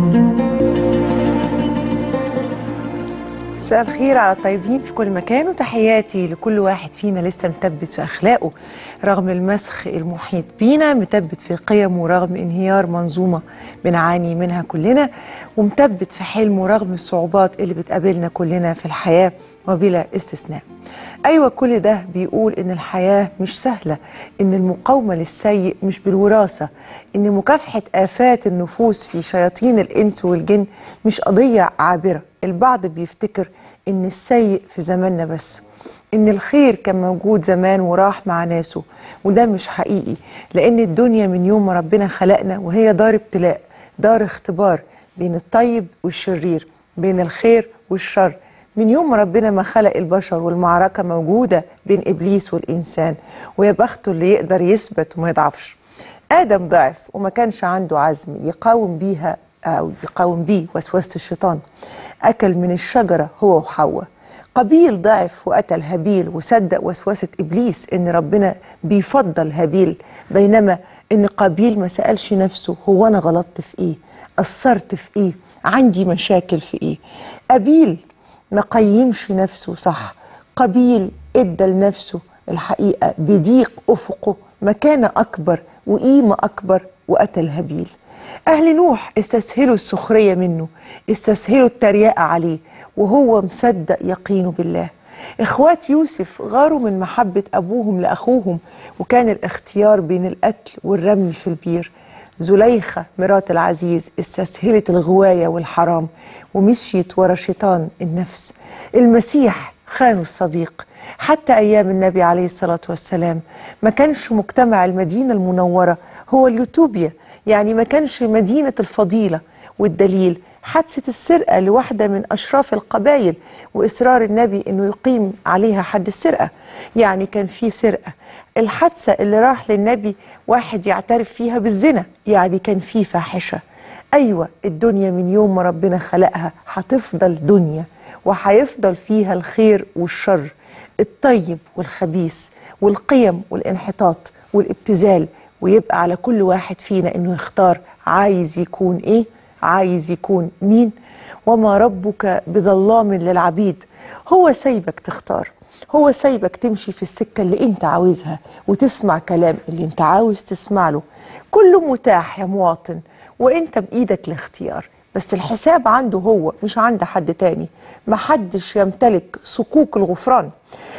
مساء الخير على الطيبين في كل مكان وتحياتي لكل واحد فينا لسه مثبت في اخلاقه رغم المسخ المحيط بينا مثبت في قيمه رغم انهيار منظومه بنعاني منها كلنا ومثبت في حلمه رغم الصعوبات اللي بتقابلنا كلنا في الحياه وبلا استثناء. ايوه كل ده بيقول ان الحياه مش سهله، ان المقاومه للسيء مش بالوراثه، ان مكافحه افات النفوس في شياطين الانس والجن مش قضيه عابره، البعض بيفتكر ان السيء في زماننا بس ان الخير كان موجود زمان وراح مع ناسه وده مش حقيقي لان الدنيا من يوم ما ربنا خلقنا وهي دار ابتلاء دار اختبار بين الطيب والشرير بين الخير والشر من يوم ما ربنا ما خلق البشر والمعركة موجودة بين إبليس والإنسان ويا بخته اللي يقدر يثبت وما يضعفش آدم ضعف وما كانش عنده عزم يقاوم بيها أو يقاوم بيه وسوسة الشيطان أكل من الشجرة هو وحواء قابيل ضعف وقتل هابيل وصدق وسوسة إبليس إن ربنا بيفضل هابيل بينما إن قابيل ما سألش نفسه هو أنا غلطت في إيه قصرت في إيه عندي مشاكل في إيه أبيل ما قيمش نفسه صح قابيل ادى لنفسه الحقيقة بضيق أفقه مكانة أكبر وقيمة أكبر وقتل هابيل أهل نوح استسهلوا السخرية منه استسهلوا التريقة عليه وهو مصدق يقينه بالله إخوات يوسف غاروا من محبة أبوهم لأخوهم وكان الاختيار بين القتل والرمي في البير زليخة مرات العزيز استسهلت الغواية والحرام ومشيت ورا شيطان النفس المسيح خانوا الصديق حتى أيام النبي عليه الصلاة والسلام ما كانش مجتمع المدينة المنورة هو اليوتوبيا يعني ما كانش مدينة الفضيلة والدليل حادثة السرقة لواحدة من أشراف القبائل وإصرار النبي أنه يقيم عليها حد السرقة يعني كان في سرقة الحادثة اللي راح للنبي واحد يعترف فيها بالزنا يعني كان في فاحشة أيوة الدنيا من يوم ما ربنا خلقها هتفضل دنيا وهيفضل فيها الخير والشر الطيب والخبيث والقيم والانحطاط والابتذال ويبقى على كل واحد فينا انه يختار عايز يكون ايه عايز يكون مين وما ربك بظلام للعبيد هو سايبك تختار هو سايبك تمشي في السكة اللي انت عاوزها وتسمع كلام اللي انت عاوز تسمع له كله متاح يا مواطن وانت بايدك الاختيار بس الحساب عنده هو مش عند حد تاني محدش يمتلك صكوك الغفران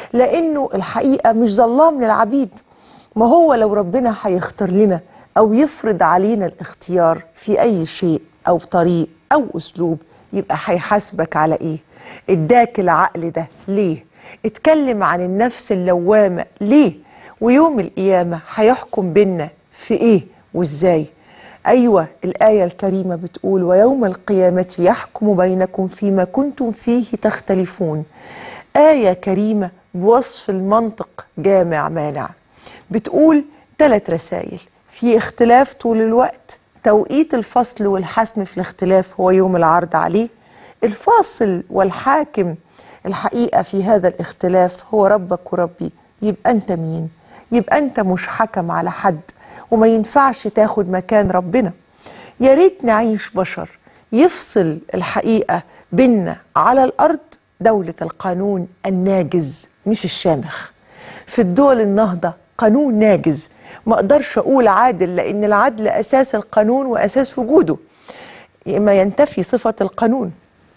لانه الحقيقة مش ظلام للعبيد ما هو لو ربنا هيختار لنا او يفرض علينا الاختيار في اي شيء او طريق او اسلوب يبقى هيحاسبك على ايه اداك العقل ده ليه اتكلم عن النفس اللوامة ليه ويوم القيامة هيحكم بينا في ايه وازاي ايوه الايه الكريمه بتقول ويوم القيامه يحكم بينكم فيما كنتم فيه تختلفون ايه كريمه بوصف المنطق جامع مانع بتقول ثلاث رسائل في اختلاف طول الوقت توقيت الفصل والحسم في الاختلاف هو يوم العرض عليه الفاصل والحاكم الحقيقه في هذا الاختلاف هو ربك وربي يبقى انت مين يبقى انت مش حكم على حد وما ينفعش تاخد مكان ربنا يا ريت نعيش بشر يفصل الحقيقة بينا على الأرض دولة القانون الناجز مش الشامخ في الدول النهضة قانون ناجز ما أقدرش أقول عادل لأن العدل أساس القانون وأساس وجوده ما ينتفي صفة القانون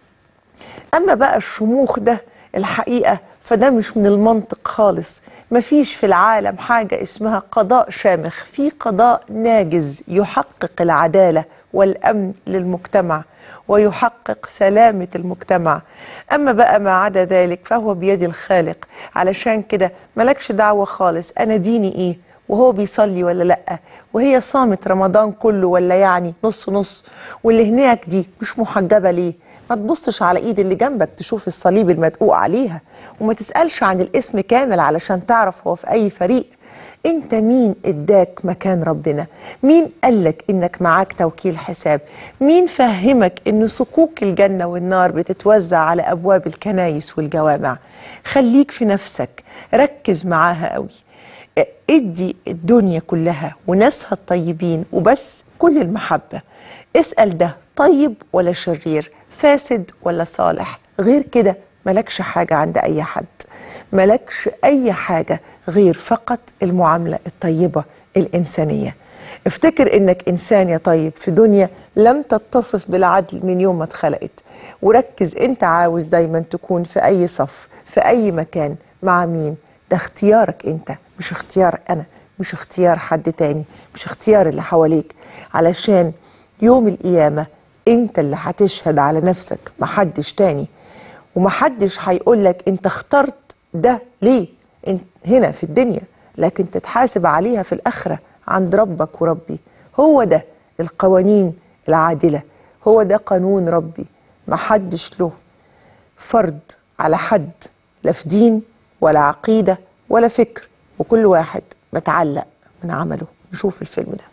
أما بقى الشموخ ده الحقيقة فده مش من المنطق خالص مفيش في العالم حاجة اسمها قضاء شامخ في قضاء ناجز يحقق العدالة والأمن للمجتمع ويحقق سلامة المجتمع أما بقى ما عدا ذلك فهو بيد الخالق علشان كده ملكش دعوة خالص أنا ديني إيه وهو بيصلي ولا لأ وهي صامت رمضان كله ولا يعني نص نص واللي هناك دي مش محجبة ليه ما تبصش على ايد اللي جنبك تشوف الصليب المدقوق عليها وما تسألش عن الاسم كامل علشان تعرف هو في اي فريق انت مين اداك مكان ربنا مين قالك انك معاك توكيل حساب مين فهمك ان صكوك الجنة والنار بتتوزع على ابواب الكنايس والجوامع خليك في نفسك ركز معاها قوي ادي الدنيا كلها وناسها الطيبين وبس كل المحبة اسأل ده طيب ولا شرير فاسد ولا صالح غير كده ملكش حاجة عند أي حد ملكش أي حاجة غير فقط المعاملة الطيبة الإنسانية افتكر انك انسان يا طيب في دنيا لم تتصف بالعدل من يوم ما اتخلقت وركز انت عاوز دايما تكون في اي صف في اي مكان مع مين ده اختيارك انت مش اختيار انا مش اختيار حد تاني مش اختيار اللي حواليك علشان يوم القيامة انت اللي هتشهد على نفسك محدش تاني ومحدش هيقولك انت اخترت ده ليه انت هنا في الدنيا لكن تتحاسب عليها في الآخرة عند ربك وربي هو ده القوانين العادلة هو ده قانون ربي محدش له فرض على حد لا في دين ولا عقيدة ولا فكر وكل واحد متعلق من عمله نشوف الفيلم ده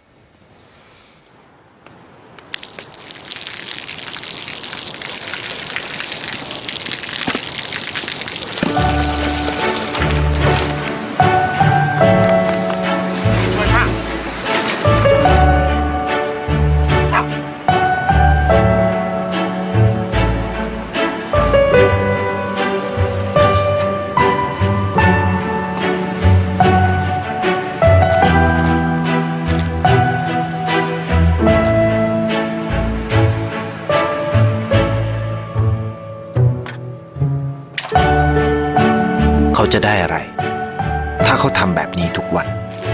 เขาจะได้อะไร ถ้าเขาทำแบบนี้ทุกวัน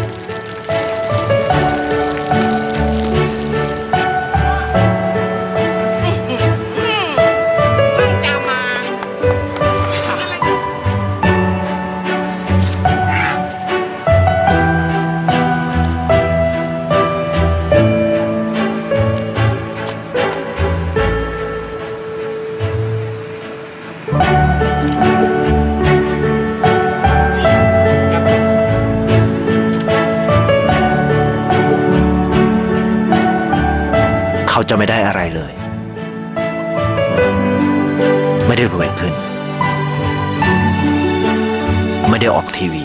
เพิ่งจะมาเขาจะไม่ได้อะไรเลย ไม่ได้รวยขึ้น ไม่ได้ออกทีวี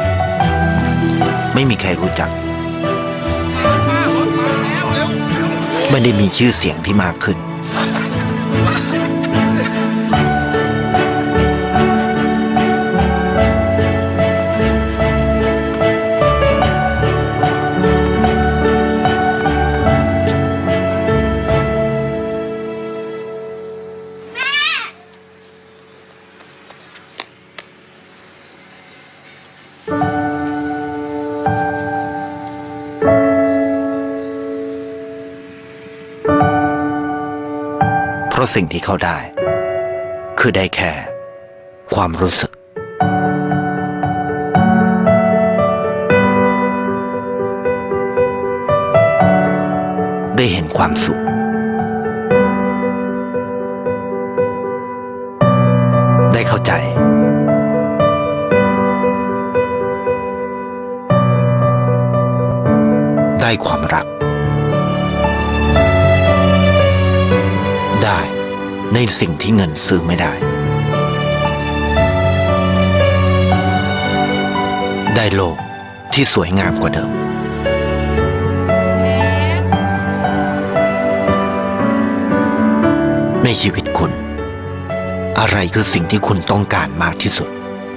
ไม่มีใครรู้จักป้ารถมาแล้วเร็วไม่ได้มีชื่อเสียงที่มากขึ้น เพราะสิ่งที่เขาได้ คือได้แค่ ความรู้สึก ได้เห็นความสุข ได้เข้าใจ ได้ความรัก ได้ในสิ่งที่เงินซื้อไม่ได้ ได้โลกที่สวยงามกว่าเดิม ในชีวิตคุณ อะไรคือสิ่งที่คุณต้องการมากที่สุด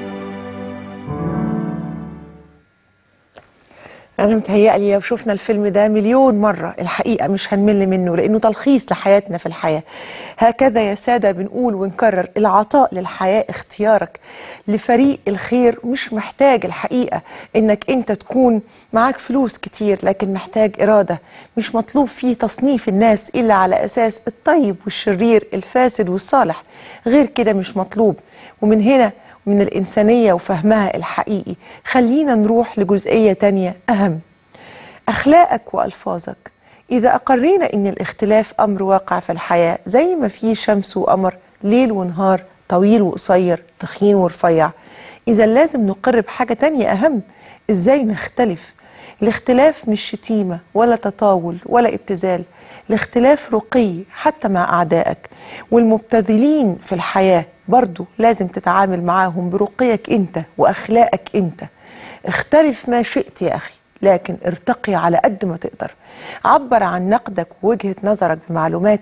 أنا متهيألي لو شفنا الفيلم ده مليون مرة الحقيقة مش هنمل منه لأنه تلخيص لحياتنا في الحياة هكذا يا سادة بنقول ونكرر العطاء للحياة اختيارك لفريق الخير مش محتاج الحقيقة إنك أنت تكون معاك فلوس كتير لكن محتاج إرادة مش مطلوب فيه تصنيف الناس إلا على أساس الطيب والشرير الفاسد والصالح غير كده مش مطلوب ومن هنا من الإنسانية وفهمها الحقيقي خلينا نروح لجزئية تانية أهم أخلاقك وألفاظك إذا أقرينا إن الاختلاف أمر واقع في الحياة زي ما في شمس وقمر ليل ونهار طويل وقصير تخين ورفيع إذا لازم نقر بحاجة تانية أهم إزاي نختلف الاختلاف مش شتيمة ولا تطاول ولا ابتذال الاختلاف رقي حتى مع أعدائك والمبتذلين في الحياة برضو لازم تتعامل معاهم برقيك أنت وأخلاقك أنت اختلف ما شئت يا أخي لكن ارتقي على قد ما تقدر عبر عن نقدك ووجهة نظرك بمعلومات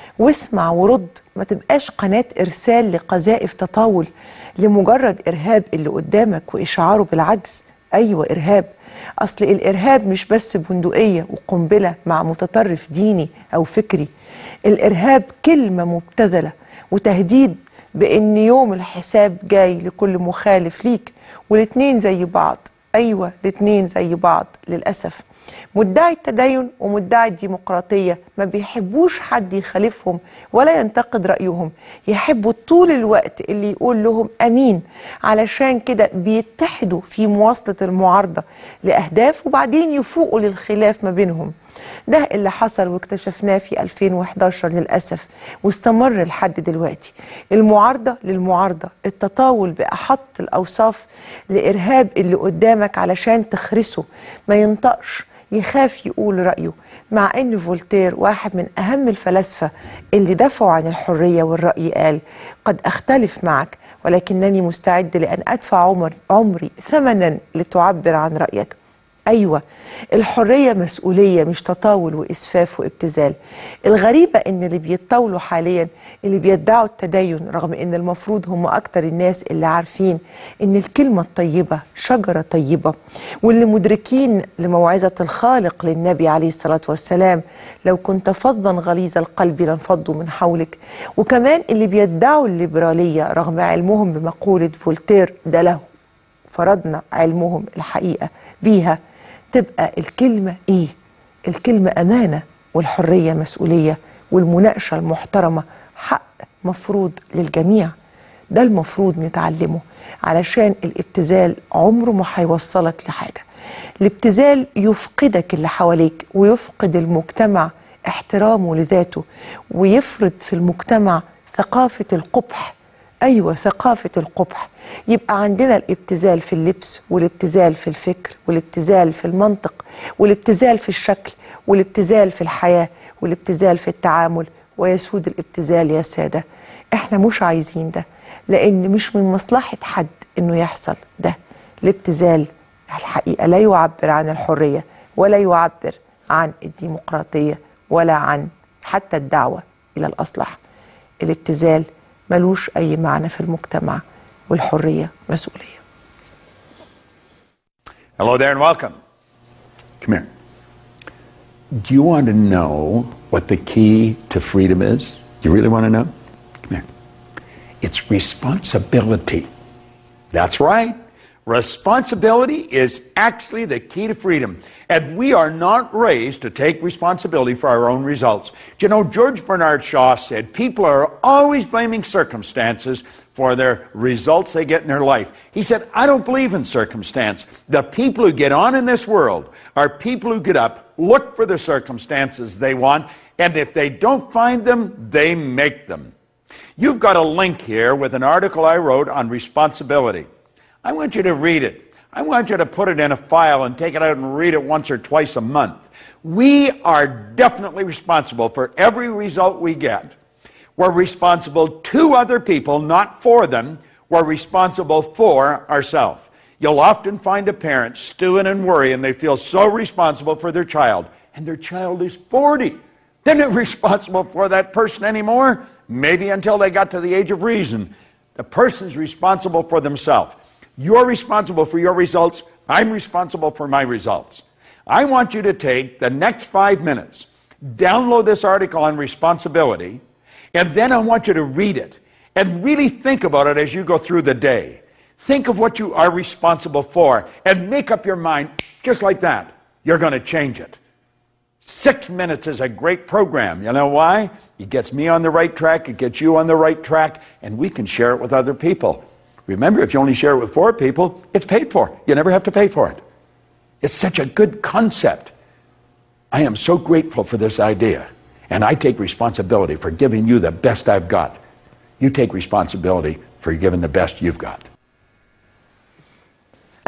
واسمع ورد ما تبقاش قناة إرسال لقذائف تطاول لمجرد إرهاب اللي قدامك وإشعاره بالعجز أيوة إرهاب أصل الإرهاب مش بس بندقية وقنبلة مع متطرف ديني أو فكري الإرهاب كلمة مبتذلة وتهديد بأن يوم الحساب جاي لكل مخالف ليك والاتنين زي بعض أيوة الاتنين زي بعض للأسف مدعي التدين ومدعي الديمقراطية ما بيحبوش حد يخالفهم ولا ينتقد رأيهم يحبوا طول الوقت اللي يقول لهم أمين علشان كده بيتحدوا في مواصلة المعارضة لأهداف وبعدين يفوقوا للخلاف ما بينهم ده اللي حصل واكتشفناه في 2011 للأسف واستمر لحد دلوقتي المعارضة للمعارضة التطاول بأحط الأوصاف لإرهاب اللي قدامك علشان تخرسه ما ينطقش يخاف يقول رأيه مع أن فولتير واحد من أهم الفلاسفة اللي دافعوا عن الحرية والرأي قال قد أختلف معك ولكنني مستعد لأن أدفع عمر عمري ثمنا لتعبر عن رأيك أيوة الحرية مسؤولية مش تطاول وإسفاف وابتذال الغريبة إن اللي بيتطاولوا حاليا اللي بيدعوا التدين رغم إن المفروض هم أكتر الناس اللي عارفين إن الكلمة الطيبة شجرة طيبة واللي مدركين لموعظة الخالق للنبي عليه الصلاة والسلام لو كنت فظا غليظ القلب لانفضوا من حولك وكمان اللي بيدعوا الليبرالية رغم علمهم بمقولة فولتير ده له فرضنا علمهم الحقيقة بيها تبقى الكلمة إيه؟ الكلمة أمانة والحرية مسؤولية والمناقشة المحترمة حق مفروض للجميع ده المفروض نتعلمه علشان الابتذال عمره ما هيوصلك لحاجة الابتذال يفقدك اللي حواليك ويفقد المجتمع احترامه لذاته ويفرض في المجتمع ثقافة القبح ايوه ثقافه القبح يبقى عندنا الابتذال في اللبس والابتذال في الفكر والابتذال في المنطق والابتذال في الشكل والابتذال في الحياه والابتذال في التعامل ويسود الابتذال يا ساده احنا مش عايزين ده لان مش من مصلحه حد انه يحصل ده الابتذال الحقيقه لا يعبر عن الحريه ولا يعبر عن الديمقراطيه ولا عن حتى الدعوه الى الاصلح الابتذال ملوش أي معنى في المجتمع والحرية مسؤولية Hello there and welcome. Come here. Do you want to know what the key to freedom is? Do you really want to know? Come here. It's responsibility. That's right. Responsibility is actually the key to freedom. And we are not raised to take responsibility for our own results. Do you know, George Bernard Shaw said people are always blaming circumstances for their results they get in their life. He said, I don't believe in circumstance. The people who get on in this world are people who get up, look for the circumstances they want, and if they don't find them, they make them. You've got a link here with an article I wrote on responsibility. I want you to read it. I want you to put it in a file and take it out and read it once or twice a month. We are definitely responsible for every result we get. We're responsible to other people, not for them. We're responsible for ourselves. You'll often find a parent stewing and worrying. They feel so responsible for their child, and their child is 40. They're not responsible for that person anymore, maybe until they got to the age of reason. The person's responsible for themselves. You're responsible for your results. I'm responsible for my results. I want you to take the next five minutes, download this article on responsibility, and then I want you to read it and really think about it as you go through the day. Think of what you are responsible for and make up your mind just like that. You're going to change it. Six minutes is a great program. You know why? It gets me on the right track, it gets you on the right track, and we can share it with other people. Remember, if you only share it with four people, it's paid for. You never have to pay for it. It's such a good concept. I am so grateful for this idea. And I take responsibility for giving you the best I've got. You take responsibility for giving the best you've got.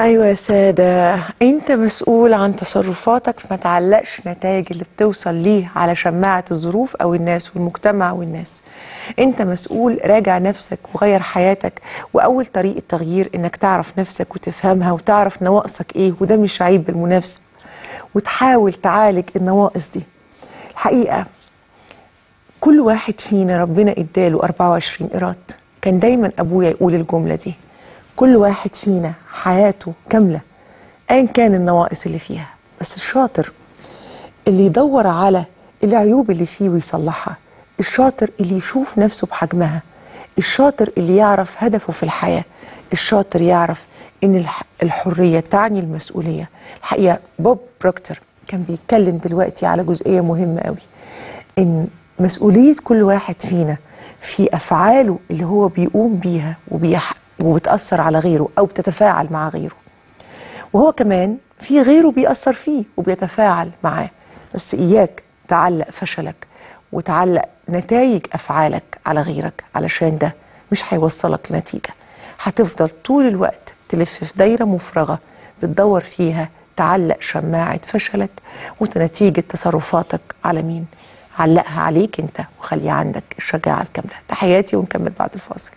ايوه يا ساده انت مسؤول عن تصرفاتك فما تعلقش نتائج اللي بتوصل ليه على شماعه الظروف او الناس والمجتمع والناس انت مسؤول راجع نفسك وغير حياتك واول طريق التغيير انك تعرف نفسك وتفهمها وتعرف نواقصك ايه وده مش عيب بالمناسبه وتحاول تعالج النواقص دي الحقيقه كل واحد فينا ربنا اداله 24 قيراط كان دايما ابويا يقول الجمله دي كل واحد فينا حياته كامله ايا كان النواقص اللي فيها بس الشاطر اللي يدور على العيوب اللي فيه ويصلحها الشاطر اللي يشوف نفسه بحجمها الشاطر اللي يعرف هدفه في الحياه الشاطر يعرف ان الح- الحريه تعني المسؤوليه الحقيقه بوب بروكتر كان بيتكلم دلوقتي على جزئيه مهمه قوي ان مسؤوليه كل واحد فينا في افعاله اللي هو بيقوم بيها وبيح وبتاثر على غيره او بتتفاعل مع غيره وهو كمان في غيره بيأثر فيه وبيتفاعل معاه بس إياك تعلق فشلك وتعلق نتائج أفعالك على غيرك علشان ده مش هيوصلك لنتيجة هتفضل طول الوقت تلف في دايرة مفرغة بتدور فيها تعلق شماعة فشلك ونتيجة تصرفاتك على مين علقها عليك انت وخلي عندك الشجاعة الكاملة تحياتي ونكمل بعد الفاصل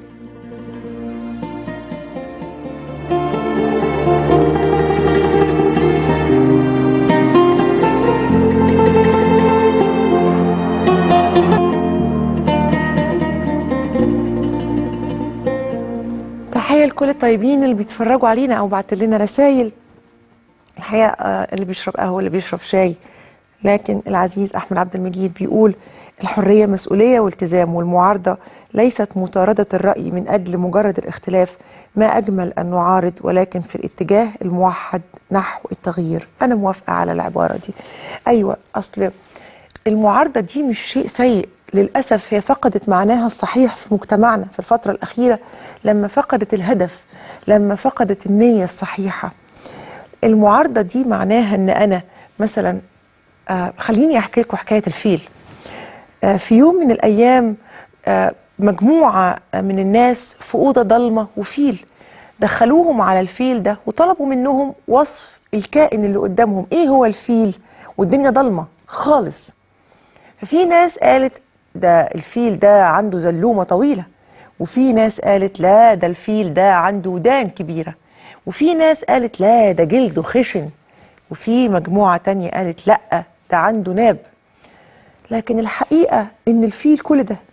تحية لكل الطيبين اللي بيتفرجوا علينا او بعت لنا رسائل الحقيقة آه، اللي بيشرب قهوة اللي بيشرب شاي لكن العزيز أحمد عبد المجيد بيقول الحرية مسؤولية والتزام والمعارضة ليست مطاردة الرأي من أجل مجرد الاختلاف ما أجمل أن نعارض ولكن في الاتجاه الموحد نحو التغيير أنا موافقة على العبارة دي أيوة أصل المعارضة دي مش شيء سيء للأسف هي فقدت معناها الصحيح في مجتمعنا في الفترة الأخيرة لما فقدت الهدف لما فقدت النية الصحيحة المعارضة دي معناها ان انا مثلا آه خليني احكي لكم حكاية الفيل آه في يوم من الايام آه مجموعة من الناس في أوضة ضلمة وفيل دخلوهم على الفيل ده وطلبوا منهم وصف الكائن اللي قدامهم ايه هو الفيل والدنيا ضلمة خالص ففي ناس قالت ده الفيل ده عنده زلومة طويلة وفي ناس قالت لا ده الفيل ده عنده ودان كبيرة وفي ناس قالت لا ده جلده خشن وفي مجموعة تانية قالت لا ده عنده ناب لكن الحقيقة ان الفيل كل ده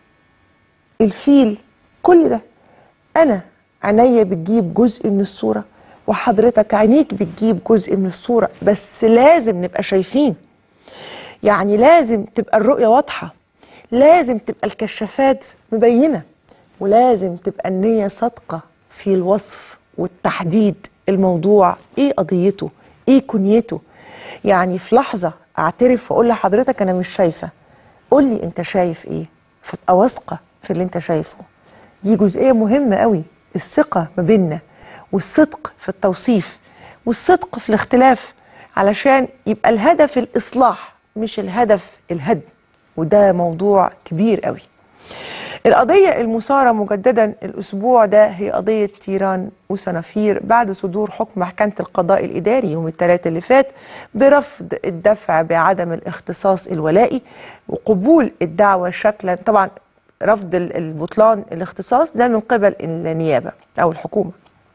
الفيل كل ده انا عينيا بتجيب جزء من الصورة وحضرتك عينيك بتجيب جزء من الصورة بس لازم نبقى شايفين يعني لازم تبقى الرؤية واضحة لازم تبقى الكشافات مبينة ولازم تبقى النية صادقة في الوصف والتحديد الموضوع ايه قضيته ايه كنيته يعني في لحظة اعترف واقول لحضرتك انا مش شايفة قول لي انت شايف ايه فابقى واثقة في اللي انت شايفه دي جزئية مهمة قوي الثقة ما بيننا والصدق في التوصيف والصدق في الاختلاف علشان يبقى الهدف الإصلاح مش الهدف الهدم وده موضوع كبير قوي القضية المثارة مجددا الأسبوع ده هي قضية تيران وسنافير بعد صدور حكم محكمة القضاء الإداري يوم الثلاث اللي فات برفض الدفع بعدم الاختصاص الولائي وقبول الدعوة شكلا طبعا رفض ال- البطلان الاختصاص ده من قبل النيابة أو الحكومة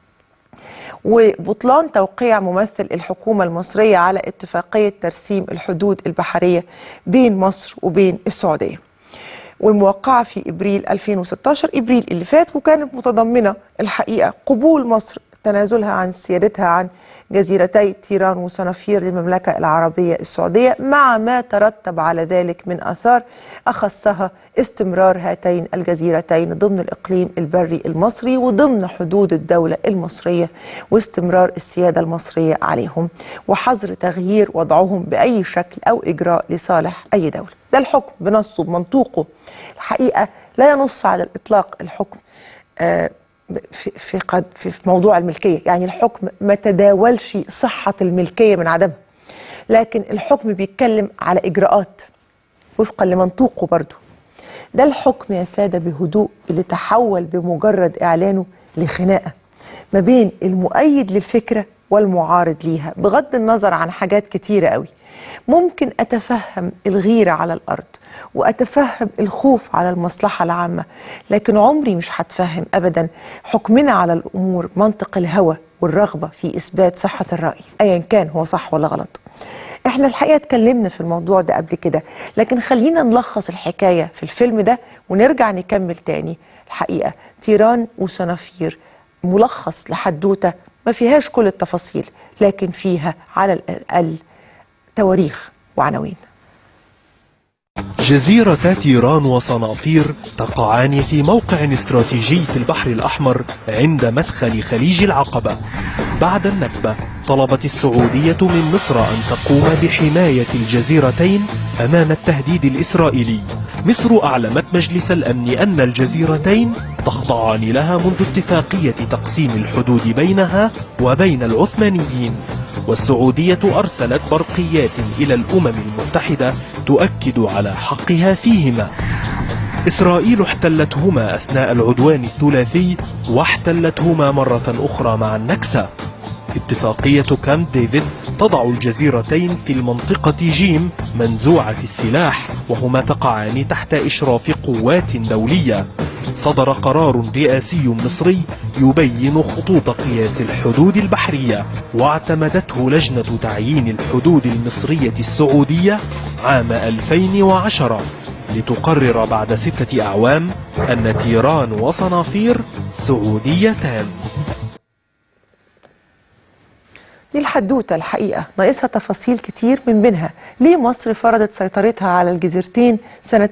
وبطلان توقيع ممثل الحكومة المصرية على اتفاقية ترسيم الحدود البحرية بين مصر وبين السعودية والموقعة في إبريل 2016 إبريل اللي فات وكانت متضمنة الحقيقة قبول مصر تنازلها عن سيادتها عن جزيرتي تيران وصنافير للمملكة العربية السعودية مع ما ترتب على ذلك من آثار أخصها استمرار هاتين الجزيرتين ضمن الإقليم البري المصري وضمن حدود الدولة المصرية واستمرار السيادة المصرية عليهم وحظر تغيير وضعهم بأي شكل أو إجراء لصالح أي دولة ده الحكم بنصه بمنطوقه الحقيقة لا ينص على الإطلاق الحكم آه في في قد في في موضوع الملكيه يعني الحكم ما تداولش صحه الملكيه من عدمها لكن الحكم بيتكلم على اجراءات وفقا لمنطوقه برضه ده الحكم يا ساده بهدوء اللي تحول بمجرد اعلانه لخناقه ما بين المؤيد للفكرة والمعارض ليها بغض النظر عن حاجات كتيرة قوي ممكن أتفهم الغيرة على الأرض وأتفهم الخوف على المصلحة العامة لكن عمري مش هتفهم أبدا حكمنا على الأمور منطق الهوى والرغبة في إثبات صحة الرأي أيا كان هو صح ولا غلط احنا الحقيقة اتكلمنا في الموضوع ده قبل كده لكن خلينا نلخص الحكاية في الفيلم ده ونرجع نكمل تاني الحقيقة تيران وصنافير ملخص لحدوتة ما فيهاش كل التفاصيل لكن فيها على الأقل تواريخ وعناوين جزيرتا تيران وصنافير تقعان في موقع استراتيجي في البحر الأحمر عند مدخل خليج العقبة بعد النكبة طلبت السعودية من مصر أن تقوم بحماية الجزيرتين أمام التهديد الإسرائيلي مصر أعلمت مجلس الأمن أن الجزيرتين تخضعان لها منذ اتفاقية تقسيم الحدود بينها وبين العثمانيين والسعودية أرسلت برقيات إلى الأمم المتحدة تؤكد على حقها فيهما إسرائيل احتلتهما أثناء العدوان الثلاثي واحتلتهما مرة أخرى مع النكسة اتفاقية كامب ديفيد تضع الجزيرتين في المنطقة جيم منزوعة السلاح وهما تقعان تحت إشراف قوات دولية صدر قرار رئاسي مصري يبين خطوط قياس الحدود البحرية واعتمدته لجنة تعيين الحدود المصرية السعودية عام 2010 لتقرر بعد ستة أعوام أن تيران وصنافير سعوديتان دي الحدوتة الحقيقة ناقصها تفاصيل كتير من بينها ليه مصر فرضت سيطرتها على الجزيرتين سنة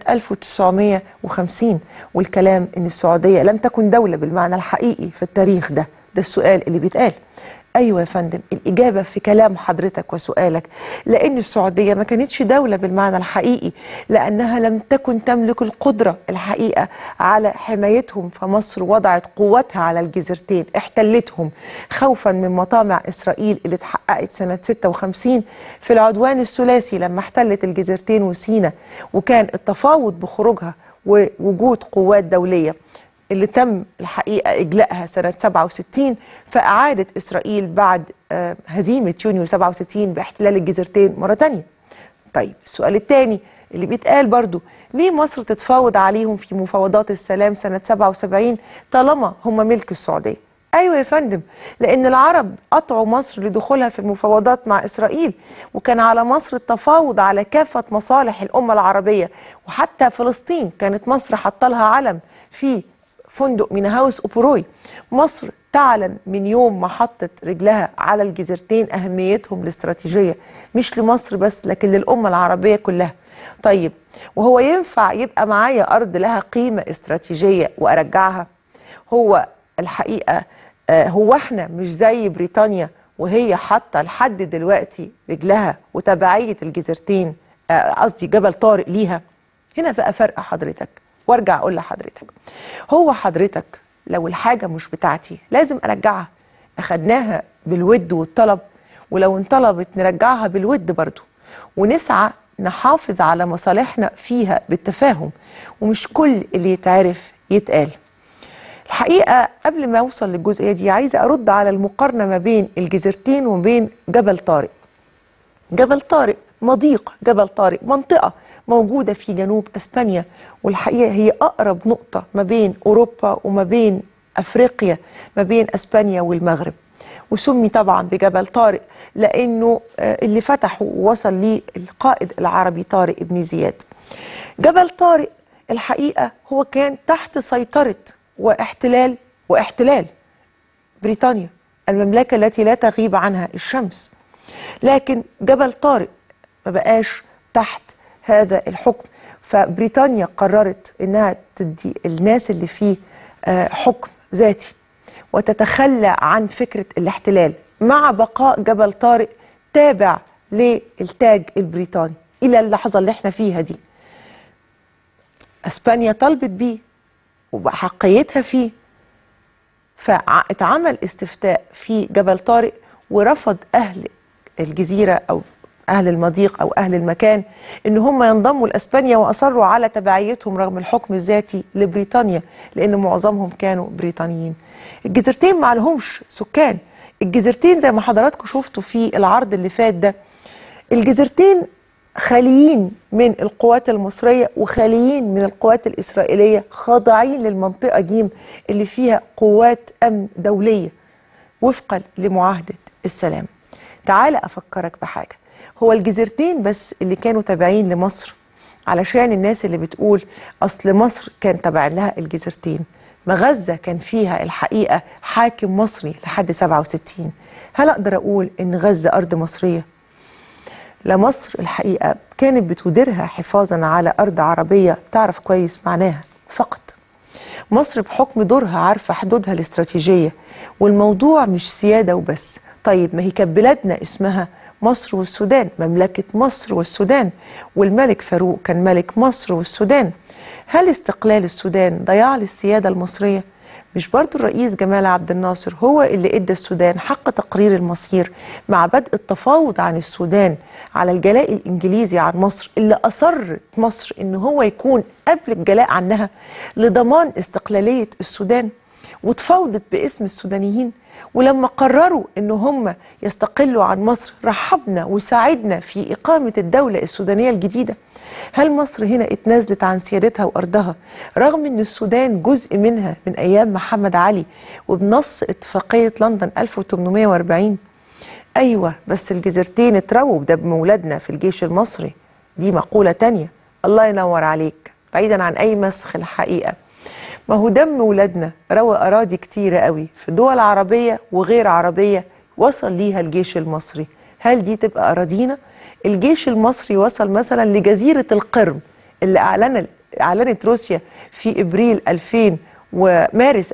1950 والكلام ان السعودية لم تكن دولة بالمعنى الحقيقي في التاريخ ده ده السؤال اللي بيتقال ايوه يا فندم الاجابه في كلام حضرتك وسؤالك لان السعوديه ما كانتش دوله بالمعنى الحقيقي لانها لم تكن تملك القدره الحقيقه على حمايتهم فمصر وضعت قوتها على الجزيرتين احتلتهم خوفا من مطامع اسرائيل اللي اتحققت سنه 56 في العدوان الثلاثي لما احتلت الجزيرتين وسينا وكان التفاوض بخروجها ووجود قوات دوليه اللي تم الحقيقة إجلائها سنة 67 فأعادت إسرائيل بعد آه، هزيمة يونيو 67 باحتلال الجزيرتين مرة تانية طيب السؤال الثاني اللي بيتقال برضو ليه مصر تتفاوض عليهم في مفاوضات السلام سنة 77 طالما هم ملك السعودية ايوه يا فندم لان العرب قطعوا مصر لدخولها في المفاوضات مع اسرائيل وكان على مصر التفاوض على كافه مصالح الامه العربيه وحتى فلسطين كانت مصر حاطه لها علم في فندق مينا هاوس اوبروي مصر تعلم من يوم ما حطت رجلها على الجزيرتين اهميتهم الاستراتيجيه مش لمصر بس لكن للامه العربيه كلها طيب وهو ينفع يبقى معايا ارض لها قيمه استراتيجيه وارجعها هو الحقيقه آه، هو احنا مش زي بريطانيا وهي حاطه لحد دلوقتي رجلها وتبعيه الجزيرتين آه، قصدي جبل طارق ليها هنا بقى فرق حضرتك وارجع اقول لحضرتك هو حضرتك لو الحاجه مش بتاعتي لازم ارجعها اخدناها بالود والطلب ولو انطلبت نرجعها بالود برضو ونسعى نحافظ على مصالحنا فيها بالتفاهم ومش كل اللي يتعرف يتقال الحقيقه قبل ما اوصل للجزئيه دي عايزه ارد على المقارنه ما بين الجزيرتين وما بين جبل طارق جبل طارق مضيق جبل طارق منطقة موجودة في جنوب أسبانيا والحقيقة هي أقرب نقطة ما بين أوروبا وما بين أفريقيا ما بين أسبانيا والمغرب وسمي طبعا بجبل طارق لأنه آه، اللي فتحه ووصل ليه القائد العربي طارق بن زياد جبل طارق الحقيقة هو كان تحت سيطرة واحتلال واحتلال بريطانيا المملكة التي لا تغيب عنها الشمس لكن جبل طارق ما بقاش تحت هذا الحكم فبريطانيا قررت انها تدي الناس اللي فيه آه، حكم ذاتي وتتخلى عن فكرة الاحتلال مع بقاء جبل طارق تابع للتاج البريطاني إلى اللحظة اللي احنا فيها دي اسبانيا طلبت بيه وبحقيتها فيه فاتعمل استفتاء في جبل طارق ورفض اهل الجزيره او أهل المضيق أو أهل المكان إن هم ينضموا لأسبانيا وأصروا على تبعيتهم رغم الحكم الذاتي لبريطانيا لأن معظمهم كانوا بريطانيين الجزيرتين ما لهمش سكان الجزيرتين زي ما حضراتكم شفتوا في العرض اللي فات ده الجزيرتين خاليين من القوات المصرية وخاليين من القوات الإسرائيلية خاضعين للمنطقة جيم اللي فيها قوات أمن دولية وفقا لمعاهدة السلام تعال أفكرك بحاجة هو الجزيرتين بس اللي كانوا تابعين لمصر علشان الناس اللي بتقول أصل مصر كان تابع لها الجزيرتين ما غزة كان فيها الحقيقة حاكم مصري لحد 67 هل أقدر أقول إن غزة أرض مصرية؟ لا مصر الحقيقة كانت بتديرها حفاظا على أرض عربية تعرف كويس معناها فقط مصر بحكم دورها عارفة حدودها الاستراتيجية والموضوع مش سيادة وبس طيب ما هي كانت بلادنا اسمها مصر والسودان مملكة مصر والسودان والملك فاروق كان ملك مصر والسودان هل استقلال السودان ضياع للسيادة المصرية؟ مش برضو الرئيس جمال عبد الناصر هو اللي ادى السودان حق تقرير المصير مع بدء التفاوض عن السودان على الجلاء الانجليزي عن مصر اللي اصرت مصر ان هو يكون قبل الجلاء عنها لضمان استقلاليه السودان وتفاوضت باسم السودانيين ولما قرروا ان هم يستقلوا عن مصر رحبنا وساعدنا في اقامه الدوله السودانيه الجديده هل مصر هنا اتنازلت عن سيادتها وارضها رغم ان السودان جزء منها من ايام محمد علي وبنص اتفاقيه لندن 1840 ايوه بس الجزيرتين اترووا بدم ولادنا في الجيش المصري دي مقوله تانية الله ينور عليك بعيدا عن اي مسخ الحقيقه ما هو دم ولادنا روى اراضي كتيره قوي في دول عربيه وغير عربيه وصل ليها الجيش المصري هل دي تبقى اراضينا الجيش المصري وصل مثلا لجزيره القرم اللي اعلن اعلنت روسيا في ابريل 2000 ومارس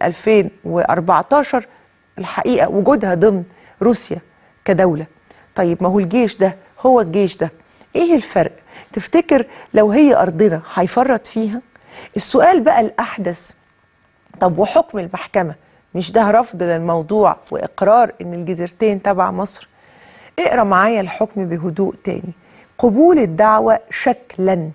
2014 الحقيقه وجودها ضمن روسيا كدوله طيب ما هو الجيش ده هو الجيش ده ايه الفرق تفتكر لو هي ارضنا هيفرط فيها السؤال بقى الاحدث طب وحكم المحكمه مش ده رفض للموضوع واقرار ان الجزيرتين تبع مصر اقرا معايا الحكم بهدوء تاني قبول الدعوه شكلا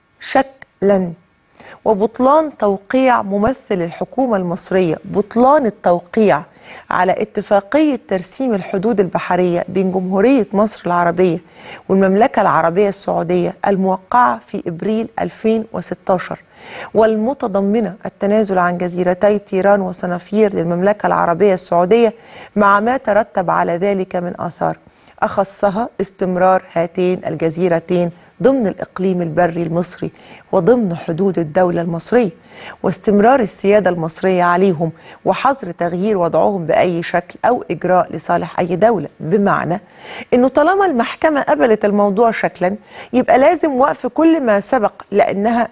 شكلا وبطلان توقيع ممثل الحكومة المصرية بطلان التوقيع على اتفاقية ترسيم الحدود البحرية بين جمهورية مصر العربية والمملكة العربية السعودية الموقعة في إبريل 2016 والمتضمنة التنازل عن جزيرتي تيران وصنافير للمملكة العربية السعودية مع ما ترتب على ذلك من آثار أخصها استمرار هاتين الجزيرتين ضمن الإقليم البري المصري وضمن حدود الدولة المصرية واستمرار السيادة المصرية عليهم وحظر تغيير وضعهم بأي شكل أو إجراء لصالح أي دولة بمعنى أنه طالما المحكمة قبلت الموضوع شكلا يبقى لازم وقف كل ما سبق لأنها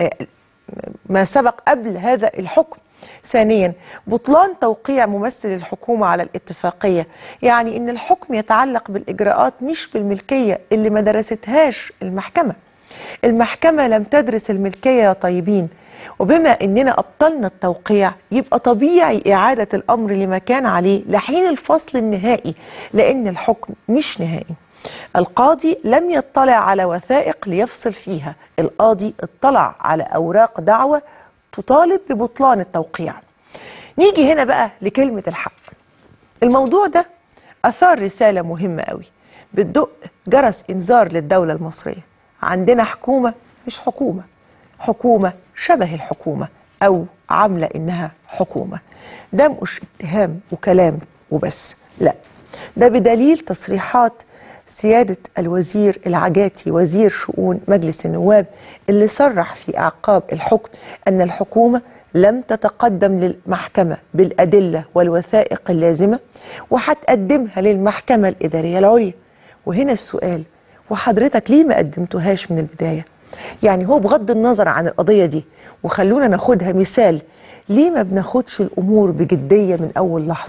ما سبق قبل هذا الحكم ثانيا بطلان توقيع ممثل الحكومة على الاتفاقية يعني ان الحكم يتعلق بالإجراءات مش بالملكية اللي ما درستهاش المحكمة المحكمة لم تدرس الملكية يا طيبين وبما اننا ابطلنا التوقيع يبقى طبيعي اعاده الامر لما كان عليه لحين الفصل النهائي لان الحكم مش نهائي القاضي لم يطلع على وثائق ليفصل فيها القاضي اطلع على اوراق دعوه تطالب ببطلان التوقيع نيجي هنا بقى لكلمه الحق الموضوع ده اثار رساله مهمه قوي بتدق جرس انذار للدوله المصريه عندنا حكومه مش حكومه حكومه شبه الحكومه او عامله انها حكومه ده مش اتهام وكلام وبس لا ده بدليل تصريحات سيادة الوزير العجاتي وزير شؤون مجلس النواب اللي صرح في أعقاب الحكم أن الحكومة لم تتقدم للمحكمة بالأدلة والوثائق اللازمة وهتقدمها للمحكمة الإدارية العليا وهنا السؤال وحضرتك ليه ما قدمتوهاش من البداية يعني هو بغض النظر عن القضية دي وخلونا ناخدها مثال ليه ما بناخدش الأمور بجدية من أول لحظة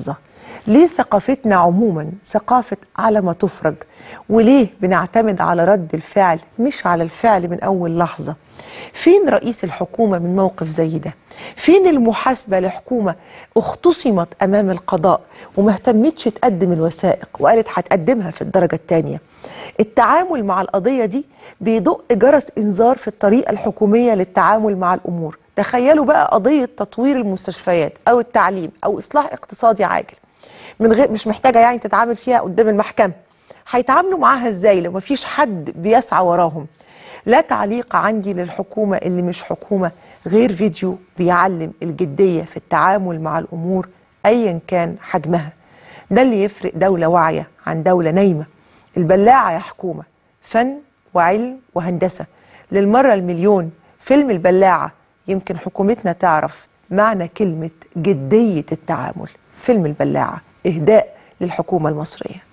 ليه ثقافتنا عموما ثقافة على ما تفرج وليه بنعتمد على رد الفعل مش على الفعل من أول لحظة فين رئيس الحكومة من موقف زي ده فين المحاسبة لحكومة اختصمت أمام القضاء وما اهتمتش تقدم الوثائق وقالت هتقدمها في الدرجة الثانية التعامل مع القضية دي بيدق جرس إنذار في الطريقة الحكومية للتعامل مع الأمور تخيلوا بقى قضية تطوير المستشفيات أو التعليم أو إصلاح اقتصادي عاجل من غير مش محتاجة يعني تتعامل فيها قدام المحكمة هيتعاملوا معاها ازاي لو مفيش حد بيسعى وراهم لا تعليق عندي للحكومة اللي مش حكومة غير فيديو بيعلم الجدية في التعامل مع الأمور أيا كان حجمها ده اللي يفرق دولة واعية عن دولة نايمة البلاعة يا حكومة فن وعلم وهندسة للمرة المليون فيلم البلاعة يمكن حكومتنا تعرف معنى كلمة جدية التعامل فيلم البلاعة إهداء للحكومة المصرية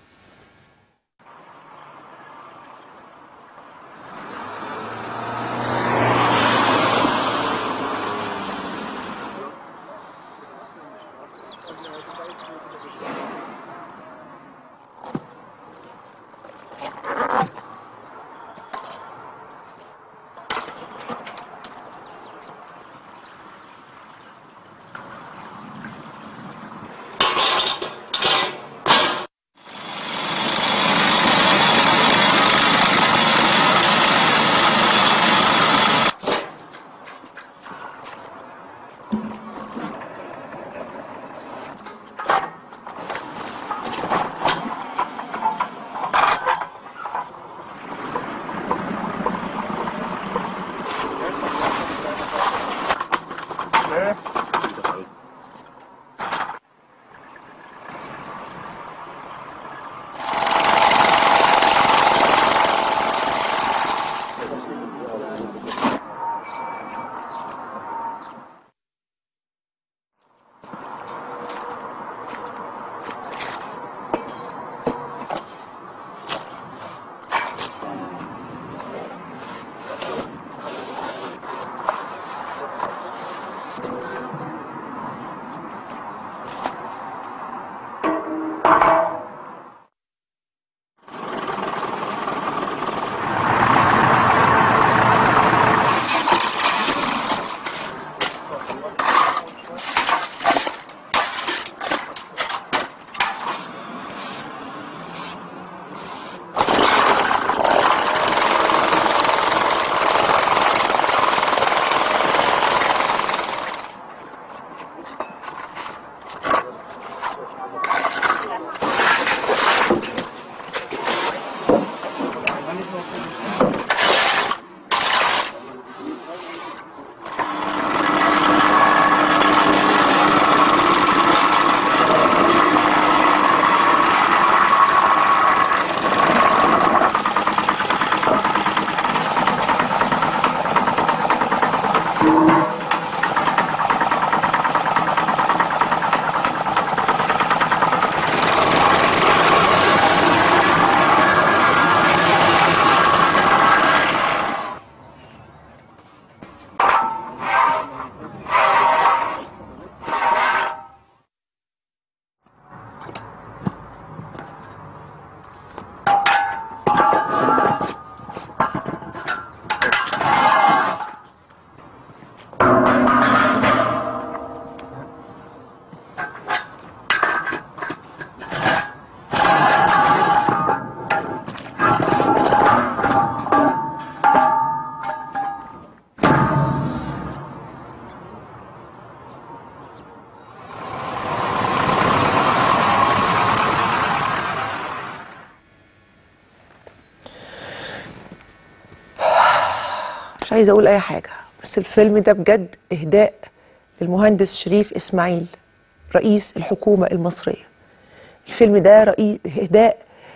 مش عايزه اقول اي حاجه بس الفيلم ده بجد اهداء للمهندس شريف اسماعيل رئيس الحكومه المصريه الفيلم ده رئيس اهداء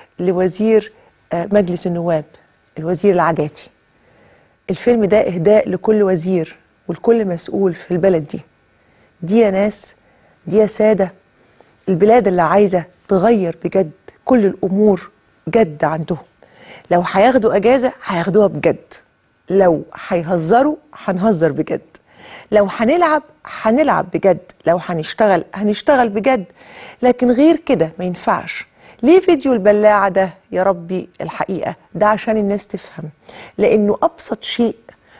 لوزير آه، مجلس النواب الوزير العجاتي الفيلم ده اهداء لكل وزير ولكل مسؤول في البلد دي دي يا ناس دي يا ساده البلاد اللي عايزه تغير بجد كل الامور جد عندهم لو هياخدوا اجازه هياخدوها بجد لو هيهزروا هنهزر بجد لو هنلعب هنلعب بجد لو هنشتغل هنشتغل بجد لكن غير كده ما ينفعش ليه فيديو البلاعة ده يا ربي الحقيقة ده عشان الناس تفهم لأنه أبسط شيء